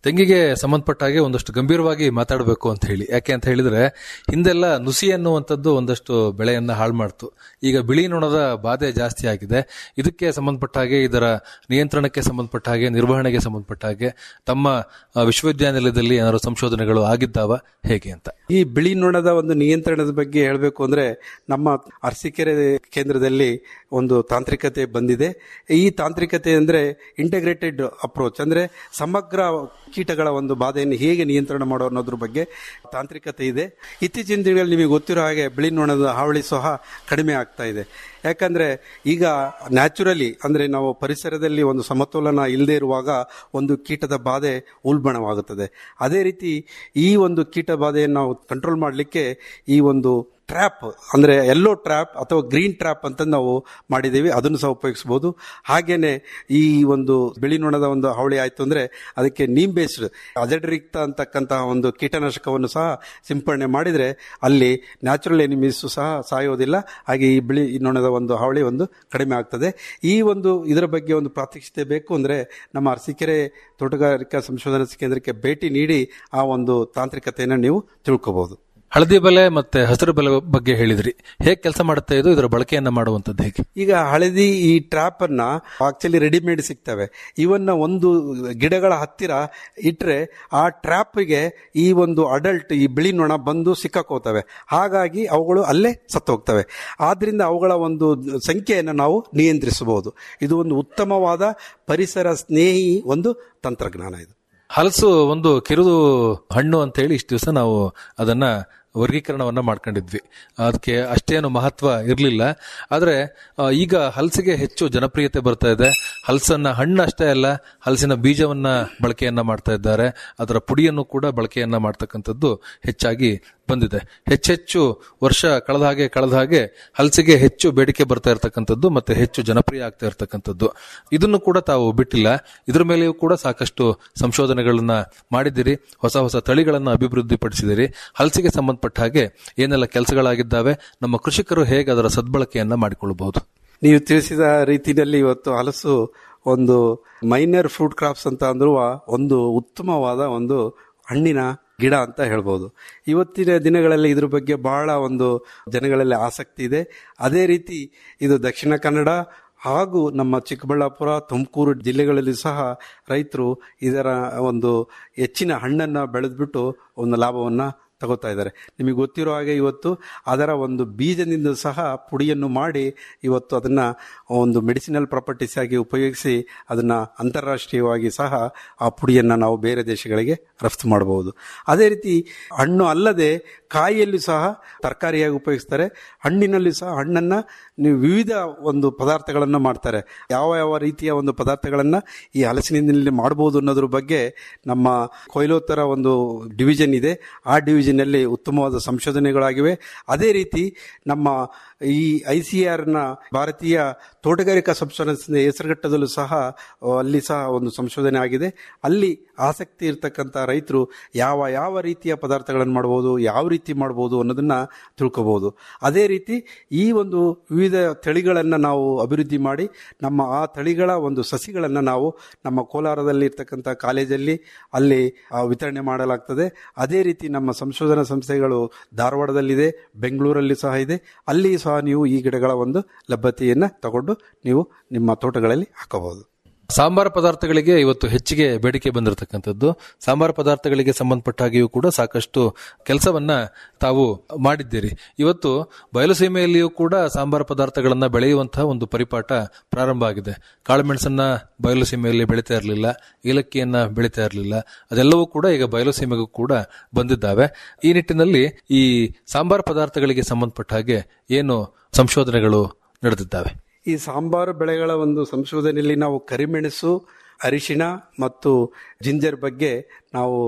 ತೆಂಗಿಗೆ ಸಂಬಂಧಪಟ್ಟ ಹಾಗೆ ಒಂದಷ್ಟು ಗಂಭೀರವಾಗಿ ಮಾತಾಡಬೇಕು ಅಂತ ಹೇಳಿ ಯಾಕೆ ಅಂತ ಹೇಳಿದ್ರೆ ಹಿಂದೆಲ್ಲ ನುಸಿ ಅನ್ನುವಂಥದ್ದು ಒಂದಷ್ಟು ಬೆಳೆಯನ್ನ ಹಾಳು ಮಾಡ್ತು ಈಗ ಬಿಳಿ ನೊಣದ ಬಾಧೆ ಜಾಸ್ತಿ ಆಗಿದೆ ಇದಕ್ಕೆ ಸಂಬಂಧಪಟ್ಟ ಹಾಗೆ ಇದರ ನಿಯಂತ್ರಣಕ್ಕೆ ಸಂಬಂಧಪಟ್ಟ ಹಾಗೆ ನಿರ್ವಹಣೆಗೆ ಸಂಬಂಧಪಟ್ಟ ಹಾಗೆ ತಮ್ಮ ಆ, ವಿಶ್ವವಿದ್ಯಾನಿಲಯದಲ್ಲಿ ಏನಾದ್ರು ಸಂಶೋಧನೆಗಳು ಆಗಿದ್ದಾವ ಹೇಗೆ ಅಂತ ಈ ಬಿಳಿ ನೊಣದ ಒಂದು ನಿಯಂತ್ರಣದ ಬಗ್ಗೆ ಹೇಳಬೇಕು ಅಂದ್ರೆ ನಮ್ಮ ಅರಸೀಕೆರೆ ಕೇಂದ್ರದಲ್ಲಿ ಒಂದು ತಾಂತ್ರಿಕತೆ ಬಂದಿದೆ ಈ ತಾಂತ್ರಿಕತೆ ಅಂದ್ರೆ ಇಂಟಗ್ರೇಟೆಡ್ ಅಪ್ರೋಚ್ ಅಂದ್ರೆ ಸಮಗ್ರ ಕೀಟಗಳ ಒಂದು ಬಾಧೆಯನ್ನು ಹೇಗೆ ನಿಯಂತ್ರಣ ಮಾಡೋ ಅನ್ನೋದ್ರ ಬಗ್ಗೆ ತಾಂತ್ರಿಕತೆ ಇದೆ ಇತ್ತೀಚಿನ ದಿನಗಳಲ್ಲಿ ನಿಮಗೆ ಗೊತ್ತಿರೋ ಹಾಗೆ ಬಿಳಿ ನೊಣದ ಹಾವಳಿ ಸಹ ಕಡಿಮೆ ಆಗ್ತಾ ಇದೆ ಯಾಕಂದ್ರೆ ಈಗ ನ್ಯಾಚುರಲಿ ಅಂದ್ರೆ ನಾವು ಪರಿಸರದಲ್ಲಿ ಒಂದು ಸಮತೋಲನ ಇಲ್ಲದೆ ಇರುವಾಗ ಒಂದು ಕೀಟದ ಬಾಧೆ ಉಲ್ಬಣವಾಗುತ್ತದೆ ಅದೇ ರೀತಿ ಈ ಒಂದು ಕೀಟ ಬಾಧೆಯನ್ನು ನಾವು ಕಂಟ್ರೋಲ್ ಮಾಡಲಿಕ್ಕೆ ಈ ಒಂದು ಟ್ರ್ಯಾಪ್ ಅಂದ್ರೆ ಎಲ್ಲೋ ಟ್ರ್ಯಾಪ್ ಅಥವಾ ಗ್ರೀನ್ ಟ್ರ್ಯಾಪ್ ಅಂತ ನಾವು ಮಾಡಿದ್ದೀವಿ ಅದನ್ನು ಸಹ ಉಪಯೋಗಿಸಬಹುದು ಹಾಗೇನೆ ಈ ಒಂದು ಬಿಳಿ ನೊಣದ ಒಂದು ಹಾವಳಿ ಆಯ್ತು ಅಂದ್ರೆ ಅದಕ್ಕೆ ನೀಮ್ ಬೇಸ್ಡ್ ಅಜಡ್ರಿಕ್ತ ಅಂತಕ್ಕಂತಹ ಒಂದು ಕೀಟನಾಶಕವನ್ನು ಸಹ ಸಿಂಪಡಣೆ ಮಾಡಿದ್ರೆ ಅಲ್ಲಿ ನ್ಯಾಚುರಲ್ ಎನಿಮೀಸ್ ಸಹ ಸಾಯೋದಿಲ್ಲ ಹಾಗೆ ಈ ಬಿಳಿ ಈ ನೊಣದ ಒಂದು ಹಾವಳಿ ಒಂದು ಕಡಿಮೆ ಆಗ್ತದೆ ಈ ಒಂದು ಇದರ ಬಗ್ಗೆ ಒಂದು ಪ್ರಾತ್ಯಕ್ಷಿತೆ ಬೇಕು ಅಂದ್ರೆ ನಮ್ಮ ಅರಸೀಕೆರೆ ತೋಟಗಾರಿಕಾ ಸಂಶೋಧನಾ ಕೇಂದ್ರಕ್ಕೆ ಭೇಟಿ ನೀಡಿ ಆ ಒಂದು ತಾಂತ್ರಿಕತೆಯನ್ನು ನೀವು ತಿಳ್ಕೋಬಹುದು ಹಳದಿ ಬೆಲೆ ಮತ್ತೆ ಹಸಿರು ಬೆಲೆ ಬಗ್ಗೆ ಹೇಳಿದ್ರಿ ಹೇಗೆ ಕೆಲಸ ಮಾಡುತ್ತೆ ಇದು ಇದರ ಬಳಕೆಯನ್ನ ಮಾಡುವಂತದ್ದು ಹೇಗೆ ಈಗ ಹಳದಿ ಈ ಟ್ರ್ಯಾಪ್ ಅನ್ನ ಆಕ್ಚುಲಿ ರೆಡಿಮೇಡ್ ಸಿಗ್ತವೆ ಇವನ್ನ ಒಂದು ಗಿಡಗಳ ಹತ್ತಿರ ಇಟ್ರೆ ಆ ಟ್ರ್ಯಾಪ್ಗೆ ಈ ಒಂದು ಅಡಲ್ಟ್ ಈ ಬಿಳಿ ನೊಣ ಬಂದು ಸಿಕ್ಕಾಕೋತವೆ ಹಾಗಾಗಿ ಅವುಗಳು ಅಲ್ಲೇ ಸತ್ತು ಹೋಗ್ತವೆ ಆದ್ರಿಂದ ಅವುಗಳ ಒಂದು ಸಂಖ್ಯೆಯನ್ನು ನಾವು ನಿಯಂತ್ರಿಸಬಹುದು ಇದು ಒಂದು ಉತ್ತಮವಾದ ಪರಿಸರ ಸ್ನೇಹಿ ಒಂದು ತಂತ್ರಜ್ಞಾನ ಇದು ಹಲಸು ಒಂದು ಕಿರುದು ಹಣ್ಣು ಅಂತ ಹೇಳಿ ಇಷ್ಟು ದಿವಸ ನಾವು ಅದನ್ನ ವರ್ಗೀಕರಣವನ್ನ ಮಾಡ್ಕೊಂಡಿದ್ವಿ ಅದಕ್ಕೆ ಅಷ್ಟೇನು ಮಹತ್ವ ಇರಲಿಲ್ಲ ಆದ್ರೆ ಆ, ಈಗ ಹಲಸಿಗೆ ಹೆಚ್ಚು ಜನಪ್ರಿಯತೆ ಬರ್ತಾ ಇದೆ ಹಲಸನ್ನ ಹಣ್ಣು ಅಷ್ಟೇ ಅಲ್ಲ ಹಲಸಿನ ಬೀಜವನ್ನ ಬಳಕೆಯನ್ನ ಮಾಡ್ತಾ ಇದ್ದಾರೆ ಅದರ ಪುಡಿಯನ್ನು ಕೂಡ ಬಳಕೆಯನ್ನ ಮಾಡ್ತಕ್ಕಂಥದ್ದು ಹೆಚ್ಚಾಗಿ ಬಂದಿದೆ ಹೆಚ್ಚೆಚ್ಚು ವರ್ಷ ಕಳೆದ ಹಾಗೆ ಕಳೆದ ಹಾಗೆ ಹಲಸಿಗೆ ಹೆಚ್ಚು ಬೇಡಿಕೆ ಬರ್ತಾ ಇರತಕ್ಕಂಥದ್ದು ಮತ್ತೆ ಹೆಚ್ಚು ಜನಪ್ರಿಯ ಆಗ್ತಾ ಇರತಕ್ಕಂಥದ್ದು ಇದನ್ನು ಕೂಡ ತಾವು ಬಿಟ್ಟಿಲ್ಲ ಇದ್ರ ಮೇಲೆಯೂ ಕೂಡ ಸಾಕಷ್ಟು ಸಂಶೋಧನೆಗಳನ್ನ ಮಾಡಿದ್ದೀರಿ ಹೊಸ ಹೊಸ ತಳಿಗಳನ್ನ ಅಭಿವೃದ್ಧಿಪಡಿಸಿದಿರಿ ಹಲಸಿಗೆ ಸಂಬಂಧಪಟ್ಟ ಹಾಗೆ ಏನೆಲ್ಲ ಕೆಲಸಗಳಾಗಿದ್ದಾವೆ ನಮ್ಮ ಕೃಷಿಕರು ಹೇಗೆ ಅದರ ಸದ್ಬಳಕೆಯನ್ನ ಮಾಡಿಕೊಳ್ಳಬಹುದು ನೀವು ತಿಳಿಸಿದ ರೀತಿಯಲ್ಲಿ ಇವತ್ತು ಹಲಸು ಒಂದು ಮೈನರ್ ಫ್ರೂಟ್ ಕ್ರಾಪ್ಸ್ ಅಂತ ಅಂದ್ರುವ ಒಂದು ಉತ್ತಮವಾದ ಒಂದು ಹಣ್ಣಿನ ಗಿಡ ಅಂತ ಹೇಳ್ಬೋದು ಇವತ್ತಿನ ದಿನಗಳಲ್ಲಿ ಇದ್ರ ಬಗ್ಗೆ ಬಹಳ ಒಂದು ಜನಗಳಲ್ಲಿ ಆಸಕ್ತಿ ಇದೆ ಅದೇ ರೀತಿ ಇದು ದಕ್ಷಿಣ ಕನ್ನಡ ಹಾಗೂ ನಮ್ಮ ಚಿಕ್ಕಬಳ್ಳಾಪುರ ತುಮಕೂರು ಜಿಲ್ಲೆಗಳಲ್ಲಿ ಸಹ ರೈತರು ಇದರ ಒಂದು ಹೆಚ್ಚಿನ ಹಣ್ಣನ್ನು ಬೆಳೆದ್ಬಿಟ್ಟು ಒಂದು ಲಾಭವನ್ನ ತಗೋತಾ ಇದ್ದಾರೆ ನಿಮಗೆ ಗೊತ್ತಿರೋ ಹಾಗೆ ಇವತ್ತು ಅದರ ಒಂದು ಬೀಜದಿಂದ ಸಹ ಪುಡಿಯನ್ನು ಮಾಡಿ ಇವತ್ತು ಅದನ್ನ ಒಂದು ಮೆಡಿಸಿನಲ್ ಪ್ರಾಪರ್ಟೀಸ್ ಆಗಿ ಉಪಯೋಗಿಸಿ ಅದನ್ನ ಅಂತಾರಾಷ್ಟ್ರೀಯವಾಗಿ ಸಹ ಆ ಪುಡಿಯನ್ನು ನಾವು ಬೇರೆ ದೇಶಗಳಿಗೆ ರಫ್ತು ಮಾಡಬಹುದು ಅದೇ ರೀತಿ ಹಣ್ಣು ಅಲ್ಲದೆ ಕಾಯಿಯಲ್ಲೂ ಸಹ ತರಕಾರಿಯಾಗಿ ಉಪಯೋಗಿಸ್ತಾರೆ ಹಣ್ಣಿನಲ್ಲಿ ಸಹ ಹಣ್ಣನ್ನ ನೀವು ವಿವಿಧ ಒಂದು ಪದಾರ್ಥಗಳನ್ನು ಮಾಡ್ತಾರೆ ಯಾವ ಯಾವ ರೀತಿಯ ಒಂದು ಪದಾರ್ಥಗಳನ್ನ ಈ ಹಲಸಿನಿಂದ ಮಾಡಬಹುದು ಅನ್ನೋದ್ರ ಬಗ್ಗೆ ನಮ್ಮ ಕೊಯ್ಲೋತ್ತರ ಒಂದು ಡಿವಿಷನ್ ಇದೆ ಆ ಡಿವಿಷನ್ ಅಲ್ಲಿ ಉತ್ತಮವಾದ ಸಂಶೋಧನೆಗಳಾಗಿವೆ ಅದೇ ರೀತಿ ನಮ್ಮ ಈ ಐ ಸಿ ನ ಭಾರತೀಯ ತೋಟಗಾರಿಕಾ ಸಂಶೋಧನಾ ಹೆಸರುಘಟ್ಟದಲ್ಲೂ ಸಹ ಆ, ಅಲ್ಲಿ ಸಹ ಒಂದು ಸಂಶೋಧನೆ ಆಗಿದೆ ಅಲ್ಲಿ ಆಸಕ್ತಿ ಇರತಕ್ಕಂಥ ರೈತರು ಯಾವ ಯಾವ ರೀತಿಯ ಪದಾರ್ಥಗಳನ್ನು ಮಾಡಬಹುದು ಯಾವ ರೀತಿ ಮಾಡಬಹುದು ಅನ್ನೋದನ್ನ ತಿಳ್ಕೋಬಹುದು ಅದೇ ರೀತಿ ಈ ಒಂದು ವಿವಿಧ ತಳಿಗಳನ್ನು ನಾವು ಅಭಿವೃದ್ಧಿ ಮಾಡಿ ನಮ್ಮ ಆ ತಳಿಗಳ ಒಂದು ಸಸಿಗಳನ್ನು ನಾವು ನಮ್ಮ ಕೋಲಾರದಲ್ಲಿ ಇರ್ತಕ್ಕಂಥ ಕಾಲೇಜಲ್ಲಿ ಅಲ್ಲಿ ಆ, ವಿತರಣೆ ಮಾಡಲಾಗ್ತದೆ ಅದೇ ರೀತಿ ನಮ್ಮ ಸಂಶೋಧನಾ ಸಂಸ್ಥೆಗಳು ಧಾರವಾಡದಲ್ಲಿದೆ ಬೆಂಗಳೂರಲ್ಲಿ ಸಹ ಇದೆ ಅಲ್ಲಿ ಸಹ ನೀವು ಈ ಗಿಡಗಳ ಒಂದು ಲಭ್ಯತೆಯನ್ನು ತಗೊಂಡು ನೀವು ನಿಮ್ಮ ತೋಟಗಳಲ್ಲಿ ಹಾಕಬಹುದು ಸಾಂಬಾರ ಪದಾರ್ಥಗಳಿಗೆ ಇವತ್ತು ಹೆಚ್ಚಿಗೆ ಬೇಡಿಕೆ ಬಂದಿರತಕ್ಕಂಥದ್ದು ಸಾಂಬಾರ ಪದಾರ್ಥಗಳಿಗೆ ಸಂಬಂಧಪಟ್ಟ ಹಾಗೆಯೂ ಕೂಡ ಸಾಕಷ್ಟು ಕೆಲಸವನ್ನ ತಾವು ಮಾಡಿದ್ದೀರಿ ಇವತ್ತು ಬಯಲುಸೀಮೆಯಲ್ಲಿಯೂ ಕೂಡ ಸಾಂಬಾರ ಪದಾರ್ಥಗಳನ್ನ ಬೆಳೆಯುವಂತಹ ಒಂದು ಪರಿಪಾಠ ಪ್ರಾರಂಭ ಆಗಿದೆ ಕಾಳುಮೆಣಸನ್ನ ಬಯಲುಸೀಮೆಯಲ್ಲಿ ಬೆಳೀತಾ ಇರಲಿಲ್ಲ ಏಲಕ್ಕಿಯನ್ನ ಬೆಳೀತಾ ಇರಲಿಲ್ಲ ಅದೆಲ್ಲವೂ ಕೂಡ ಈಗ ಬಯಲುಸೀಮೆಗೂ ಕೂಡ ಬಂದಿದ್ದಾವೆ ಈ ನಿಟ್ಟಿನಲ್ಲಿ ಈ ಸಾಂಬಾರ ಪದಾರ್ಥಗಳಿಗೆ ಸಂಬಂಧಪಟ್ಟ ಹಾಗೆ ಏನು ಸಂಶೋಧನೆಗಳು ನಡೆದಿದ್ದಾವೆ ಈ ಸಾಂಬಾರು ಬೆಳೆಗಳ ಒಂದು ಸಂಶೋಧನೆಯಲ್ಲಿ ನಾವು ಕರಿಮೆಣಸು ಅರಿಶಿಣ ಮತ್ತು ಜಿಂಜರ್ ಬಗ್ಗೆ ನಾವು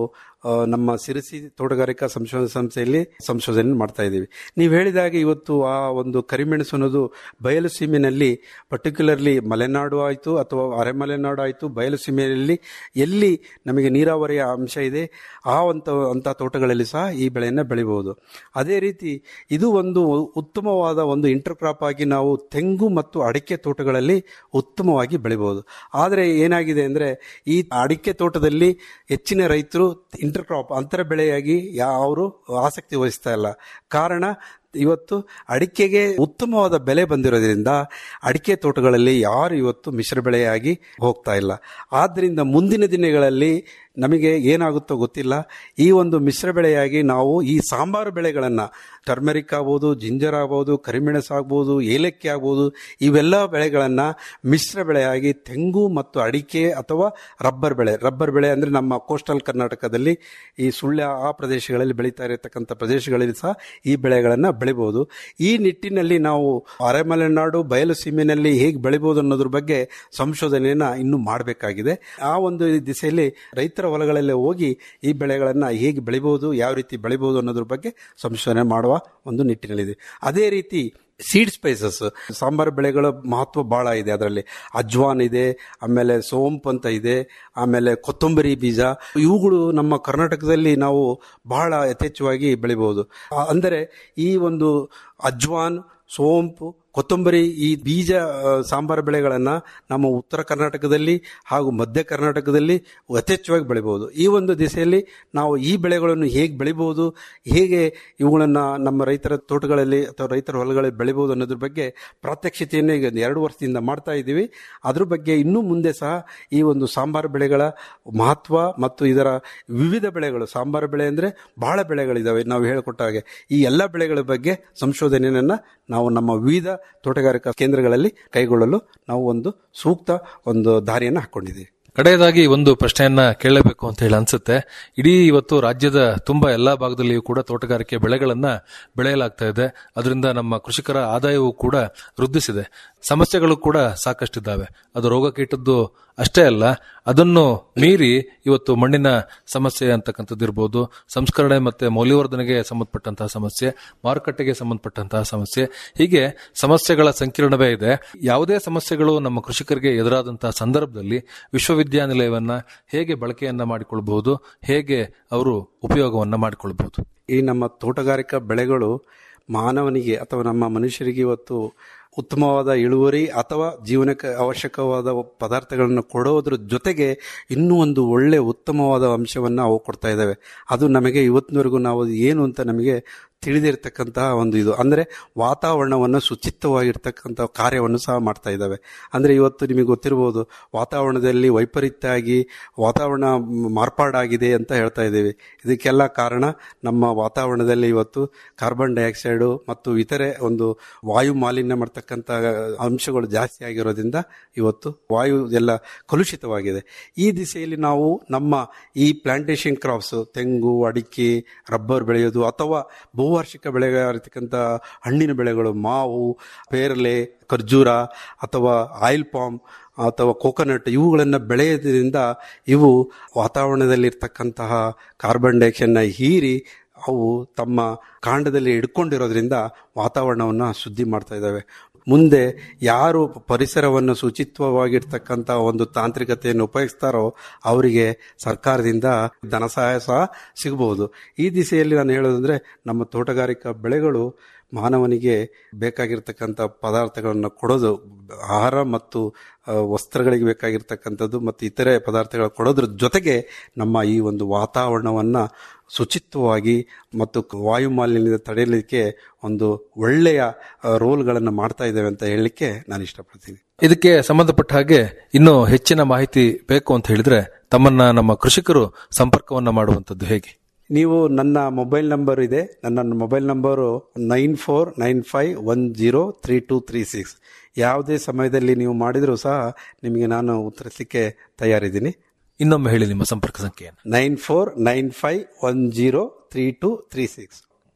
ಆ, ನಮ್ಮ ಸಿರಸಿ ತೋಟಗಾರಿಕಾ ಸಂಶೋಧನಾ ಸಂಸ್ಥೆಯಲ್ಲಿ ಸಂಶೋಧನೆ ಮಾಡ್ತಾ ಇದ್ದೀವಿ ನೀವು ಹೇಳಿದಾಗ ಇವತ್ತು ಆ ಒಂದು ಕರಿಮೆಣಸು ಅನ್ನೋದು ಬಯಲು ಸೀಮೆನಲ್ಲಿ ಪರ್ಟಿಕ್ಯುಲರ್ಲಿ ಮಲೆನಾಡು ಆಯಿತು ಅಥವಾ ಅರೆಮಲೆನಾಡು ಆಯಿತು ಬಯಲು ಸೀಮೆಯಲ್ಲಿ ಎಲ್ಲಿ ನಮಗೆ ನೀರಾವರಿಯ ಅಂಶ ಇದೆ ಆ ಒಂದು ಅಂಥ ತೋಟಗಳಲ್ಲಿ ಸಹ ಈ ಬೆಳೆಯನ್ನು ಬೆಳಿಬಹುದು ಅದೇ ರೀತಿ ಇದು ಒಂದು ಉತ್ತಮವಾದ ಒಂದು ಇಂಟರ್ ಕ್ರಾಪ್ ಆಗಿ ನಾವು ತೆಂಗು ಮತ್ತು ಅಡಿಕೆ ತೋಟಗಳಲ್ಲಿ ಉತ್ತಮವಾಗಿ ಬೆಳಿಬಹುದು ಆದರೆ ಏನಾಗಿದೆ ಅಂದರೆ ಈ ಅಡಿಕೆ ತೋಟದಲ್ಲಿ ಹೆಚ್ಚಿನ ರೈತರು ಇಂಟರ್ ಕ್ರಾಪ್ ಅಂತರ ಬೆಳೆಯಾಗಿ ಅವರು ಆಸಕ್ತಿ ವಹಿಸ್ತಾ ಇಲ್ಲ ಕಾರಣ ಇವತ್ತು ಅಡಿಕೆಗೆ ಉತ್ತಮವಾದ ಬೆಲೆ ಬಂದಿರೋದ್ರಿಂದ ಅಡಿಕೆ ತೋಟಗಳಲ್ಲಿ ಯಾರು ಇವತ್ತು ಮಿಶ್ರ ಬೆಳೆಯಾಗಿ ಹೋಗ್ತಾ ಇಲ್ಲ ಆದ್ದರಿಂದ ಮುಂದಿನ ದಿನಗಳಲ್ಲಿ ನಮಗೆ ಏನಾಗುತ್ತೋ ಗೊತ್ತಿಲ್ಲ ಈ ಒಂದು ಮಿಶ್ರ ಬೆಳೆಯಾಗಿ ನಾವು ಈ ಸಾಂಬಾರು ಬೆಳೆಗಳನ್ನು ಟರ್ಮೆರಿಕ್ ಆಗ್ಬೋದು ಜಿಂಜರ್ ಆಗ್ಬೋದು ಕರಿಮೆಣಸು ಆಗ್ಬೋದು ಏಲಕ್ಕಿ ಆಗ್ಬೋದು ಇವೆಲ್ಲ ಬೆಳೆಗಳನ್ನು ಮಿಶ್ರ ಬೆಳೆಯಾಗಿ ತೆಂಗು ಮತ್ತು ಅಡಿಕೆ ಅಥವಾ ರಬ್ಬರ್ ಬೆಳೆ ರಬ್ಬರ್ ಬೆಳೆ ಅಂದರೆ ನಮ್ಮ ಕೋಸ್ಟಲ್ ಕರ್ನಾಟಕದಲ್ಲಿ ಈ ಸುಳ್ಯ ಆ ಪ್ರದೇಶಗಳಲ್ಲಿ ಬೆಳೀತಾ ಇರತಕ್ಕಂಥ ಪ್ರದೇಶಗಳಲ್ಲಿ ಸಹ ಈ ಬೆಳೆಗಳನ್ನು ಬೆಳಿಬೋದು ಈ ನಿಟ್ಟಿನಲ್ಲಿ ನಾವು ಅರೆಮಲೆನಾಡು ಬಯಲು ಸೀಮೆನಲ್ಲಿ ಹೇಗೆ ಬೆಳಿಬೋದು ಅನ್ನೋದ್ರ ಬಗ್ಗೆ ಸಂಶೋಧನೆಯನ್ನ ಇನ್ನೂ ಮಾಡಬೇಕಾಗಿದೆ ಆ ಒಂದು ದಿಸೆಯಲ್ಲಿ ರೈತರ ಹೊಲಗಳಲ್ಲಿ ಹೋಗಿ ಈ ಬೆಳೆಗಳನ್ನು ಹೇಗೆ ಬೆಳಿಬೋದು ಯಾವ ರೀತಿ ಬೆಳಿಬೋದು ಅನ್ನೋದ್ರ ಬಗ್ಗೆ ಸಂಶೋಧನೆ ಮಾಡುವ ಒಂದು ನಿಟ್ಟಿನಲ್ಲಿದೆ ಅದೇ ರೀತಿ ಸೀಡ್ ಸ್ಪೈಸಸ್ ಸಾಂಬಾರು ಬೆಳೆಗಳ ಮಹತ್ವ ಬಹಳ ಇದೆ ಅದರಲ್ಲಿ ಅಜ್ವಾನ್ ಇದೆ ಆಮೇಲೆ ಸೋಂಪು ಅಂತ ಇದೆ ಆಮೇಲೆ ಕೊತ್ತಂಬರಿ ಬೀಜ ಇವುಗಳು ನಮ್ಮ ಕರ್ನಾಟಕದಲ್ಲಿ ನಾವು ಬಹಳ ಯಥೇಚ್ಛವಾಗಿ ಬೆಳಿಬಹುದು ಆ, ಅಂದರೆ ಈ ಒಂದು ಅಜ್ವಾನ್ ಸೋಂಪು ಕೊತ್ತಂಬರಿ ಈ ಬೀಜ ಆ, ಸಾಂಬಾರು ಬೆಳೆಗಳನ್ನು ನಮ್ಮ ಉತ್ತರ ಕರ್ನಾಟಕದಲ್ಲಿ ಹಾಗೂ ಮಧ್ಯ ಕರ್ನಾಟಕದಲ್ಲಿ ಯಥೇಚ್ಛವಾಗಿ ಬೆಳಿಬಹುದು ಈ ಒಂದು ದಿಸೆಯಲ್ಲಿ ನಾವು ಈ ಬೆಳೆಗಳನ್ನು ಹೇಗೆ ಬೆಳಿಬಹುದು ಹೇಗೆ ಇವುಗಳನ್ನು ನಮ್ಮ ರೈತರ ತೋಟಗಳಲ್ಲಿ ಅಥವಾ ರೈತರ ಹೊಲಗಳಲ್ಲಿ ಬೆಳಿಬಹುದು ಅನ್ನೋದ್ರ ಬಗ್ಗೆ ಪ್ರಾತ್ಯಕ್ಷಿತೆಯನ್ನು ಈಗ ಒಂದು ಎರಡು ವರ್ಷದಿಂದ ಮಾಡ್ತಾ ಇದ್ದೀವಿ ಅದ್ರ ಬಗ್ಗೆ ಇನ್ನೂ ಮುಂದೆ ಸಹ ಈ ಒಂದು ಸಾಂಬಾರು ಬೆಳೆಗಳ ಮಹತ್ವ ಮತ್ತು ಇದರ ವಿವಿಧ ಬೆಳೆಗಳು ಸಾಂಬಾರು ಬೆಳೆ ಅಂದರೆ ಬಹಳ ಬೆಳೆಗಳಿದ್ದಾವೆ ನಾವು ಹೇಳಿಕೊಟ್ಟ ಹಾಗೆ ಈ ಎಲ್ಲ ಬೆಳೆಗಳ ಬಗ್ಗೆ ಸಂಶೋಧನೆಯನ್ನು ನಾವು ನಮ್ಮ ವಿವಿಧ ತೋಟಗಾರಿಕಾ ಕೇಂದ್ರಗಳಲ್ಲಿ ಕೈಗೊಳ್ಳಲು ನಾವು ಒಂದು ಸೂಕ್ತ ಒಂದು ದಾರಿಯನ್ನು ಹಾಕೊಂಡಿದ್ದೀವಿ ಕಡೆಯದಾಗಿ ಒಂದು ಪ್ರಶ್ನೆಯನ್ನ ಕೇಳಬೇಕು ಅಂತ ಹೇಳಿ ಅನ್ಸುತ್ತೆ ಇಡೀ ಇವತ್ತು ರಾಜ್ಯದ ತುಂಬಾ ಎಲ್ಲಾ ಭಾಗದಲ್ಲಿಯೂ ಕೂಡ ತೋಟಗಾರಿಕೆ ಬೆಳೆಗಳನ್ನ ಬೆಳೆಯಲಾಗ್ತಾ ಇದೆ ಅದರಿಂದ ನಮ್ಮ ಕೃಷಿಕರ ಆದಾಯವೂ ಕೂಡ ವೃದ್ಧಿಸಿದೆ ಸಮಸ್ಯೆಗಳು ಕೂಡ ಸಾಕಷ್ಟಿದ್ದಾವೆ ಅದು ರೋಗ ಕೀಟದ್ದು ಅಷ್ಟೇ ಅಲ್ಲ ಅದನ್ನು ಮೀರಿ ಇವತ್ತು ಮಣ್ಣಿನ ಸಮಸ್ಯೆ ಅಂತಕ್ಕಂಥದ್ದು ಇರ್ಬೋದು ಸಂಸ್ಕರಣೆ ಮತ್ತೆ ಮೌಲ್ಯವರ್ಧನೆಗೆ ಸಂಬಂಧಪಟ್ಟಂತಹ ಸಮಸ್ಯೆ ಮಾರುಕಟ್ಟೆಗೆ ಸಂಬಂಧಪಟ್ಟಂತಹ ಸಮಸ್ಯೆ ಹೀಗೆ ಸಮಸ್ಯೆಗಳ ಸಂಕೀರ್ಣವೇ ಇದೆ ಯಾವುದೇ ಸಮಸ್ಯೆಗಳು ನಮ್ಮ ಕೃಷಿಕರಿಗೆ ಎದುರಾದಂತಹ ಸಂದರ್ಭದಲ್ಲಿ ವಿಶ್ವವಿದ್ಯಾನಿಲಯವನ್ನ ಹೇಗೆ ಬಳಕೆಯನ್ನ ಮಾಡಿಕೊಳ್ಬಹುದು ಹೇಗೆ ಅವರು ಉಪಯೋಗವನ್ನ ಮಾಡಿಕೊಳ್ಬಹುದು ಈ ನಮ್ಮ ತೋಟಗಾರಿಕಾ ಬೆಳೆಗಳು ಮಾನವನಿಗೆ ಅಥವಾ ನಮ್ಮ ಮನುಷ್ಯರಿಗೆ ಇವತ್ತು ಉತ್ತಮವಾದ ಇಳುವರಿ ಅಥವಾ ಜೀವನಕ್ಕೆ ಅವಶ್ಯಕವಾದ ಪದಾರ್ಥಗಳನ್ನು ಕೊಡೋದ್ರ ಜೊತೆಗೆ ಇನ್ನೂ ಒಂದು ಒಳ್ಳೆ ಉತ್ತಮವಾದ ಅಂಶವನ್ನು ಅವು ಕೊಡ್ತಾ ಇದ್ದಾವೆ ಅದು ನಮಗೆ ಇವತ್ತಿನವರೆಗೂ ನಾವು ಅದು ಏನು ಅಂತ ನಮಗೆ ತಿಳಿದಿರ್ತಕ್ಕಂತಹ ಒಂದು ಇದು ಅಂದರೆ ವಾತಾವರಣವನ್ನು ಶುಚಿತ್ವವಾಗಿರ್ತಕ್ಕಂಥ ಕಾರ್ಯವನ್ನು ಸಹ ಮಾಡ್ತಾ ಇದ್ದಾವೆ ಅಂದರೆ ಇವತ್ತು ನಿಮಗೆ ಗೊತ್ತಿರ್ಬೋದು ವಾತಾವರಣದಲ್ಲಿ ವೈಪರೀತ್ಯ ಆಗಿ ವಾತಾವರಣ ಮಾರ್ಪಾಡಾಗಿದೆ ಅಂತ ಹೇಳ್ತಾ ಇದ್ದೇವೆ ಇದಕ್ಕೆಲ್ಲ ಕಾರಣ ನಮ್ಮ ವಾತಾವರಣದಲ್ಲಿ ಇವತ್ತು ಕಾರ್ಬನ್ ಡೈಆಕ್ಸೈಡು ಮತ್ತು ಇತರೆ ಒಂದು ವಾಯು ಮಾಲಿನ್ಯ ಮಾಡ್ತಕ್ಕಂಥ ಅಂಶಗಳು ಜಾಸ್ತಿ ಆಗಿರೋದ್ರಿಂದ ಇವತ್ತು ವಾಯು ಎಲ್ಲ ಕಲುಷಿತವಾಗಿದೆ ಈ ದಿಸೆಯಲ್ಲಿ ನಾವು ನಮ್ಮ ಈ ಪ್ಲಾಂಟೇಶನ್ ಕ್ರಾಪ್ಸ್ ತೆಂಗು ಅಡಿಕೆ ರಬ್ಬರ್ ಬೆಳೆಯೋದು ಅಥವಾ ಬಹುವಾರ್ಷಿಕ ಬೆಳೆಗಳಿರ್ತಕ್ಕಂಥ ಹಣ್ಣಿನ ಬೆಳೆಗಳು ಮಾವು ಪೇರಲೆ ಖರ್ಜೂರ ಅಥವಾ ಆಯಿಲ್ ಪಾಮ್ ಅಥವಾ ಕೋಕೋನಟ್ ಇವುಗಳನ್ನು ಬೆಳೆಯೋದ್ರಿಂದ ಇವು ವಾತಾವರಣದಲ್ಲಿರ್ತಕ್ಕಂತಹ ಕಾರ್ಬನ್ ಡೈಆಕ್ಸೈಡ್ನ ಹೀರಿ ಅವು ತಮ್ಮ ಕಾಂಡದಲ್ಲಿ ಹಿಡ್ಕೊಂಡಿರೋದ್ರಿಂದ ವಾತಾವರಣವನ್ನು ಶುದ್ಧಿ ಮಾಡ್ತಾ ಇದ್ದಾವೆ ಮುಂದೆ ಯಾರು ಪರಿಸರವನ್ನು ಶುಚಿತ್ವವಾಗಿರ್ತಕ್ಕಂಥ ಒಂದು ತಾಂತ್ರಿಕತೆಯನ್ನು ಉಪಯೋಗಿಸ್ತಾರೋ ಅವರಿಗೆ ಸರ್ಕಾರದಿಂದ ಧನ ಸಹಾಯ ಸಹ ಸಿಗಬಹುದು ಈ ದಿಸೆಯಲ್ಲಿ ನಾನು ಹೇಳೋದಂದ್ರೆ ನಮ್ಮ ತೋಟಗಾರಿಕಾ ಬೆಳೆಗಳು ಮಾನವನಿಗೆ ಬೇಕಾಗಿರ್ತಕ್ಕಂಥ ಪದಾರ್ಥಗಳನ್ನು ಕೊಡೋದು ಆಹಾರ ಮತ್ತು ಆ, ವಸ್ತ್ರಗಳಿಗೆ ಬೇಕಾಗಿರ್ತಕ್ಕಂಥದ್ದು ಮತ್ತು ಇತರೆ ಪದಾರ್ಥಗಳು ಕೊಡೋದ್ರ ಜೊತೆಗೆ ನಮ್ಮ ಈ ಒಂದು ವಾತಾವರಣವನ್ನು ಶುಚಿತ್ವವಾಗಿ ಮತ್ತು ವಾಯು ಮಾಲಿನ್ಯ ತಡೆಯಲಿಕ್ಕೆ ಒಂದು ಒಳ್ಳೆಯ ರೋಲ್ಗಳನ್ನು ಮಾಡ್ತಾ ಇದ್ದೇವೆ ಅಂತ ಹೇಳಲಿಕ್ಕೆ ನಾನು ಇಷ್ಟಪಡ್ತೀನಿ ಇದಕ್ಕೆ ಸಂಬಂಧಪಟ್ಟ ಹಾಗೆ ಇನ್ನೂ ಹೆಚ್ಚಿನ ಮಾಹಿತಿ ಬೇಕು ಅಂತ ಹೇಳಿದ್ರೆ ತಮ್ಮನ್ನ ನಮ್ಮ ಕೃಷಿಕರು ಸಂಪರ್ಕವನ್ನ ಮಾಡುವಂತದ್ದು ಹೇಗೆ ನೀವು ನನ್ನ ಮೊಬೈಲ್ ನಂಬರ್ ಇದೆ ನನ್ನ mobile number nine four nine five one zero three two three six ಯಾವುದೇ ಸಮಯದಲ್ಲಿ ನೀವು ಮಾಡಿದರೂ ಸಹ ನಿಮಗೆ ನಾನು ಉತ್ತರಿಸಲಿಕ್ಕೆ ತಯಾರಿದ್ದೀನಿ ಇನ್ನೊಮ್ಮೆ ಹೇಳಿ ನಿಮ್ಮ ಸಂಪರ್ಕ ಸಂಖ್ಯೆಯನ್ನು nine four nine five one zero three two three six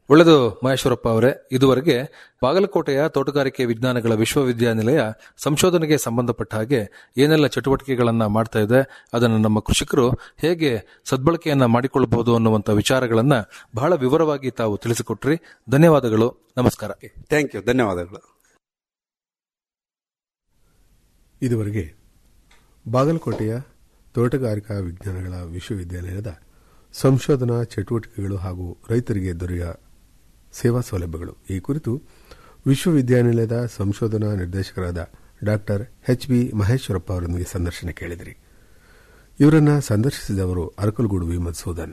ಒಳ್ಳೆದು ಮಹೇಶ್ವರಪ್ಪ ಅವರೇ ಇದುವರೆಗೆ ಬಾಗಲಕೋಟೆಯ ತೋಟಗಾರಿಕೆ ವಿಜ್ಞಾನಗಳ ವಿಶ್ವವಿದ್ಯಾನಿಲಯ ಸಂಶೋಧನೆಗೆ ಸಂಬಂಧಪಟ್ಟ ಹಾಗೆ ಏನೆಲ್ಲ ಚಟುವಟಿಕೆಗಳನ್ನ ಮಾಡ್ತಾ ಇದೆ ಅದನ್ನು ನಮ್ಮ ಕೃಷಿಕರು ಹೇಗೆ ಸದ್ಬಳಕೆಯನ್ನ ಮಾಡಿಕೊಳ್ಳಬಹುದು ಅನ್ನುವಂಥ ವಿಚಾರಗಳನ್ನ ಬಹಳ ವಿವರವಾಗಿ ತಾವು ತಿಳಿಸಿಕೊಟ್ರಿ ಧನ್ಯವಾದಗಳು ನಮಸ್ಕಾರ ಥ್ಯಾಂಕ್ ಯು ಧನ್ಯವಾದಗಳು ಇದುವರೆಗೆ ಬಾಗಲಕೋಟೆಯ ತೋಟಗಾರಿಕಾ ವಿಜ್ಞಾನಗಳ ವಿಶ್ವವಿದ್ಯಾಲಯದ ಸಂಶೋಧನಾ ಚಟುವಟಿಕೆಗಳು ಹಾಗೂ ರೈತರಿಗೆ ದೊರೆಯುವ ಸೇವಾ ಸೌಲಭ್ಯಗಳು ಈ ಕುರಿತು ವಿಶ್ವವಿದ್ಯಾನಿಲಯದ ಸಂಶೋಧನಾ ನಿರ್ದೇಶಕರಾದ ಡಾಕ್ಟರ್ ಎಚ್ ಬಿ ಮಹೇಶ್ವರಪ್ಪ ಅವರೊಂದಿಗೆ ಸಂದರ್ಶನ ಕೇಳಿದಿರಿ ಇವರನ್ನ ಸಂದರ್ಶಿಸಿದವರು ಅರಕಲಗೂಡು ವಿ ಮಧುಸೂದನ್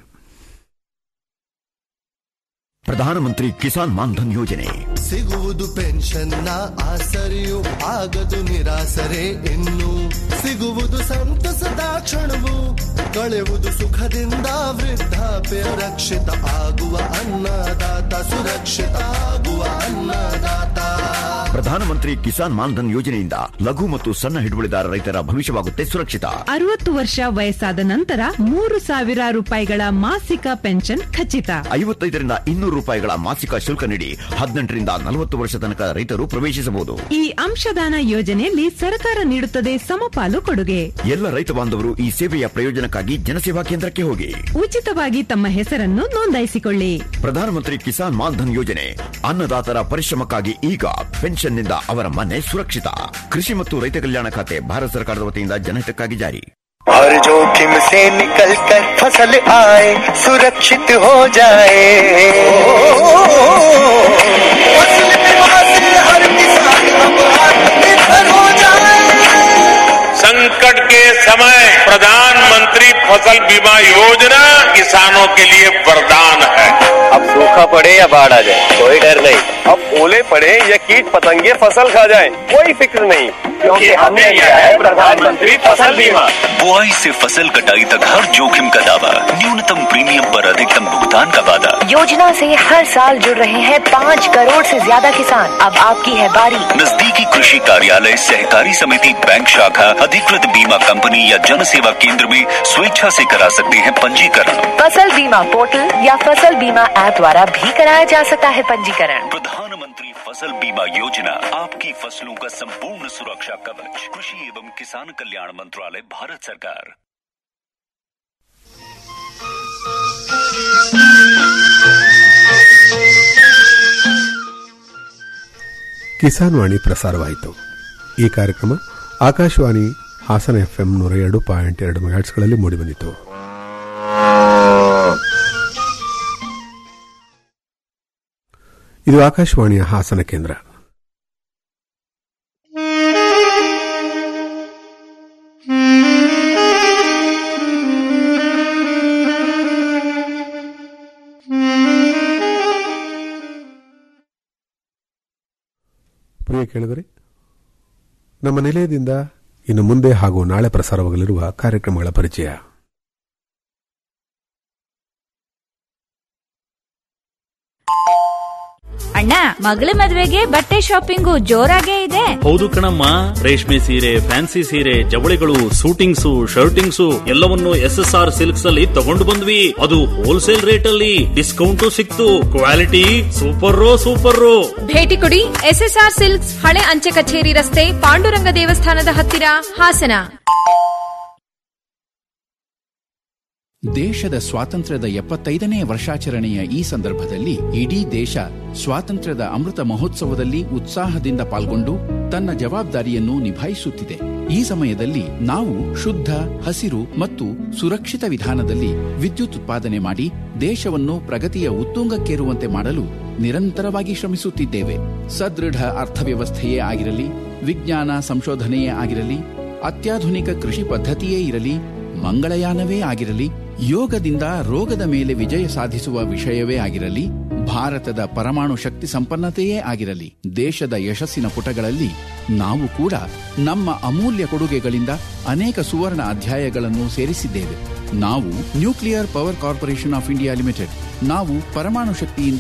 ಪ್ರಧಾನಮಂತ್ರಿ ಕಿಸಾನ್ ಮಾನ್ಧನ್ ಯೋಜನೆ ಸಿಗುವುದು ಪೆನ್ಷನ್ನ ಆಸರೆಯು ಆಗದು ನಿರಾಸರೆ ಇನ್ನು ಸಿಗುವುದು ಸಂತಸದ ಕ್ಷಣವು ಕಳೆಯುವುದು ಸುಖದಿಂದ ವೃದ್ಧಾಪ್ಯ ರಕ್ಷಿತ ಆಗುವ ಅನ್ನದಾತ ಸುರಕ್ಷಿತ ಆಗುವ ಅನ್ನದಾತ ಪ್ರಧಾನಮಂತ್ರಿ ಕಿಸಾನ್ ಮಾನ್ಧನ್ ಯೋಜನೆಯಿಂದ ಲಘು ಮತ್ತು ಸಣ್ಣ ಹಿಡುವಳಿದಾರ ರೈತರ ಭವಿಷ್ಯವಾಗುತ್ತೆ ಸುರಕ್ಷಿತ ಅರವತ್ತು ವರ್ಷ ವಯಸ್ಸಾದ ನಂತರ ಮೂರು ಸಾವಿರ ರೂಪಾಯಿಗಳ ಮಾಸಿಕ ಪೆನ್ಷನ್ ಖಚಿತ ಐವತ್ತೈದರಿಂದ ಇನ್ನೂರು ರೂಪಾಯಿಗಳ ಮಾಸಿಕ ಶುಲ್ಕ ನೀಡಿ ಹದಿನೆಂಟರಿಂದ ನಲವತ್ತು ವರ್ಷ ತನಕ ರೈತರು ಪ್ರವೇಶಿಸಬಹುದು ಈ ಅಂಶದಾನ ಯೋಜನೆಯಲ್ಲಿ ಸರ್ಕಾರ ನೀಡುತ್ತದೆ ಸಮಪಾಲು ಕೊಡುಗೆ ಎಲ್ಲ ರೈತ ಬಾಂಧವರು ಈ ಸೇವೆಯ ಪ್ರಯೋಜನಕ್ಕಾಗಿ ಜನಸೇವಾ ಕೇಂದ್ರಕ್ಕೆ ಹೋಗಿ ಉಚಿತವಾಗಿ ತಮ್ಮ ಹೆಸರನ್ನು ನೋಂದಾಯಿಸಿಕೊಳ್ಳಿ ಪ್ರಧಾನಮಂತ್ರಿ ಕಿಸಾನ್ ಮಾನ್ಧನ್ ಯೋಜನೆ ಅನ್ನದಾತರ ಪರಿಶ್ರಮಕ್ಕಾಗಿ ಈಗ ಪೆನ್ಷನ್ನಿಂದ ಅವರ ಮನೆ ಸುರಕ್ಷಿತ ಕೃಷಿ ಮತ್ತು ರೈತ ಕಲ್ಯಾಣ ಖಾತೆ ಭಾರತ ಸರ್ಕಾರದ ವತಿಯಿಂದ ಜನಹಿತಕ್ಕಾಗಿ ಜಾರಿ हर जोखिम से निकल कर फसल आए सुरक्षित हो जाए फसल बीमा से हर किसान अब आत्मनिर्भर हो जाए संकट के समय प्रधानमंत्री फसल बीमा योजना किसानों के लिए वरदान है अब सूखा पड़े या बाढ़ आ जाए कोई डर नहीं अब ओले पड़े या कीट पतंगे फसल खा जाए कोई फिक्र नहीं क्योंकि हमने लिया है प्रधानमंत्री फसल बीमा बुआई से फसल कटाई तक हर जोखिम का दावा न्यूनतम प्रीमियम पर अधिकतम भुगतान का वादा योजना से हर साल जुड़ रहे हैं पाँच करोड़ से ज्यादा किसान अब आपकी है बारी नजदीकी कृषि कार्यालय सहकारी समिति बैंक शाखा अधिकृत बीमा कंपनी या जन सेवा केंद्र में स्वेच्छा से करा सकते हैं पंजीकरण फसल बीमा पोर्टल या फसल बीमा ऐप द्वारा भी कराया जा सकता है पंजीकरण प्रधानमंत्री फसल बीमा योजना आपकी फसलों का संपूर्ण सुरक्षा कवच कृषि एवं किसान कल्याण मंत्रालय भारत सरकार ಕಿಸಾನ್ ವಾಣಿ ಪ್ರಸಾರವಾಯಿತು ಈ ಕಾರ್ಯಕ್ರಮ ಆಕಾಶವಾಣಿ ಹಾಸನ ಎಫ್ಎಂ ನೂರ ಎರಡು ಪಾಯಿಂಟ್ ಎರಡು ಮೆಗಾಟ್ಸ್ಗಳಲ್ಲಿ ಮೂಡಿಬಂದಿತು ಇದು ಆಕಾಶವಾಣಿಯ ಹಾಸನ ಕೇಂದ್ರ ಪ್ರಿಯ ಕೇಳಿದರೆ ನಮ್ಮ ನಿಲಯದಿಂದ ಇನ್ನು ಮುಂದೆ ಹಾಗೂ ನಾಳೆ ಪ್ರಸಾರವಾಗಲಿರುವ ಕಾರ್ಯಕ್ರಮಗಳ ಪರಿಚಯ ಅಣ್ಣ ಮಗಳ ಮದ್ವೆಗೆ ಬಟ್ಟೆ ಶಾಪಿಂಗು ಜೋರಾಗೇ ಇದೆ ಹೌದು ಕಣಮ್ಮ ರೇಷ್ಮೆ ಸೀರೆ ಫ್ಯಾನ್ಸಿ ಸೀರೆ ಜವಳಿಗಳು ಸೂಟಿಂಗ್ಸು ಶರ್ಟಿಂಗ್ಸು ಎಲ್ಲವನ್ನು ಎಸ್ ಎಸ್ ಆರ್ ಸಿಲ್ಕ್ಸ್ ಅಲ್ಲಿ ತಗೊಂಡು ಬಂದ್ವಿ ಅದು ಹೋಲ್ಸೇಲ್ ರೇಟ್ ಅಲ್ಲಿ ಡಿಸ್ಕೌಂಟ್ ಸಿಕ್ತು ಕ್ವಾಲಿಟಿ ಸೂಪರ್ ಸೂಪರ್ ಭೇಟಿ ಕೊಡಿ ಎಸ್ಎಸ್ಆರ್ ಸಿಲ್ಕ್ಸ್ ಹಳೆ ಅಂಚೆ ಕಚೇರಿ ರಸ್ತೆ ಪಾಂಡುರಂಗ ದೇವಸ್ಥಾನದ ಹತ್ತಿರ ಹಾಸನ ದೇಶದ ಸ್ವಾತಂತ್ರ್ಯದ ಎಪ್ಪತ್ತೈದನೇ ವರ್ಷಾಚರಣೆಯ ಈ ಸಂದರ್ಭದಲ್ಲಿ ಇಡೀ ದೇಶ ಸ್ವಾತಂತ್ರ್ಯದ ಅಮೃತ ಮಹೋತ್ಸವದಲ್ಲಿ ಉತ್ಸಾಹದಿಂದ ಪಾಲ್ಗೊಂಡು ತನ್ನ ಜವಾಬ್ದಾರಿಯನ್ನು ನಿಭಾಯಿಸುತ್ತಿದೆ ಈ ಸಮಯದಲ್ಲಿ ನಾವು ಶುದ್ಧ ಹಸಿರು ಮತ್ತು ಸುರಕ್ಷಿತ ವಿಧಾನದಲ್ಲಿ ವಿದ್ಯುತ್ ಉತ್ಪಾದನೆ ಮಾಡಿ ದೇಶವನ್ನು ಪ್ರಗತಿಯ ಉತ್ತುಂಗಕ್ಕೇರುವಂತೆ ಮಾಡಲು ನಿರಂತರವಾಗಿ ಶ್ರಮಿಸುತ್ತಿದ್ದೇವೆ ಸದೃಢ ಅರ್ಥವ್ಯವಸ್ಥೆಯೇ ಆಗಿರಲಿ ವಿಜ್ಞಾನ ಸಂಶೋಧನೆಯೇ ಆಗಿರಲಿ ಅತ್ಯಾಧುನಿಕ ಕೃಷಿ ಪದ್ಧತಿಯೇ ಇರಲಿ ಮಂಗಳಯಾನವೇ ಆಗಿರಲಿ ಯೋಗದಿಂದ ರೋಗದ ಮೇಲೆ ವಿಜಯ ಸಾಧಿಸುವ ವಿಷಯವೇ ಆಗಿರಲಿ ಭಾರತದ ಪರಮಾಣು ಶಕ್ತಿ ಸಂಪನ್ನತೆಯೇ ಆಗಿರಲಿ ದೇಶದ ಯಶಸ್ಸಿನ ಪುಟಗಳಲ್ಲಿ ನಾವು ಕೂಡ ನಮ್ಮ ಅಮೂಲ್ಯ ಕೊಡುಗೆಗಳಿಂದ ಅನೇಕ ಸುವರ್ಣ ಅಧ್ಯಾಯಗಳನ್ನು ಸೇರಿಸಿದ್ದೇವೆ ನಾವು nuclear power corporation of India limited ನಾವು ಪರಮಾಣು ಶಕ್ತಿಯಿಂದ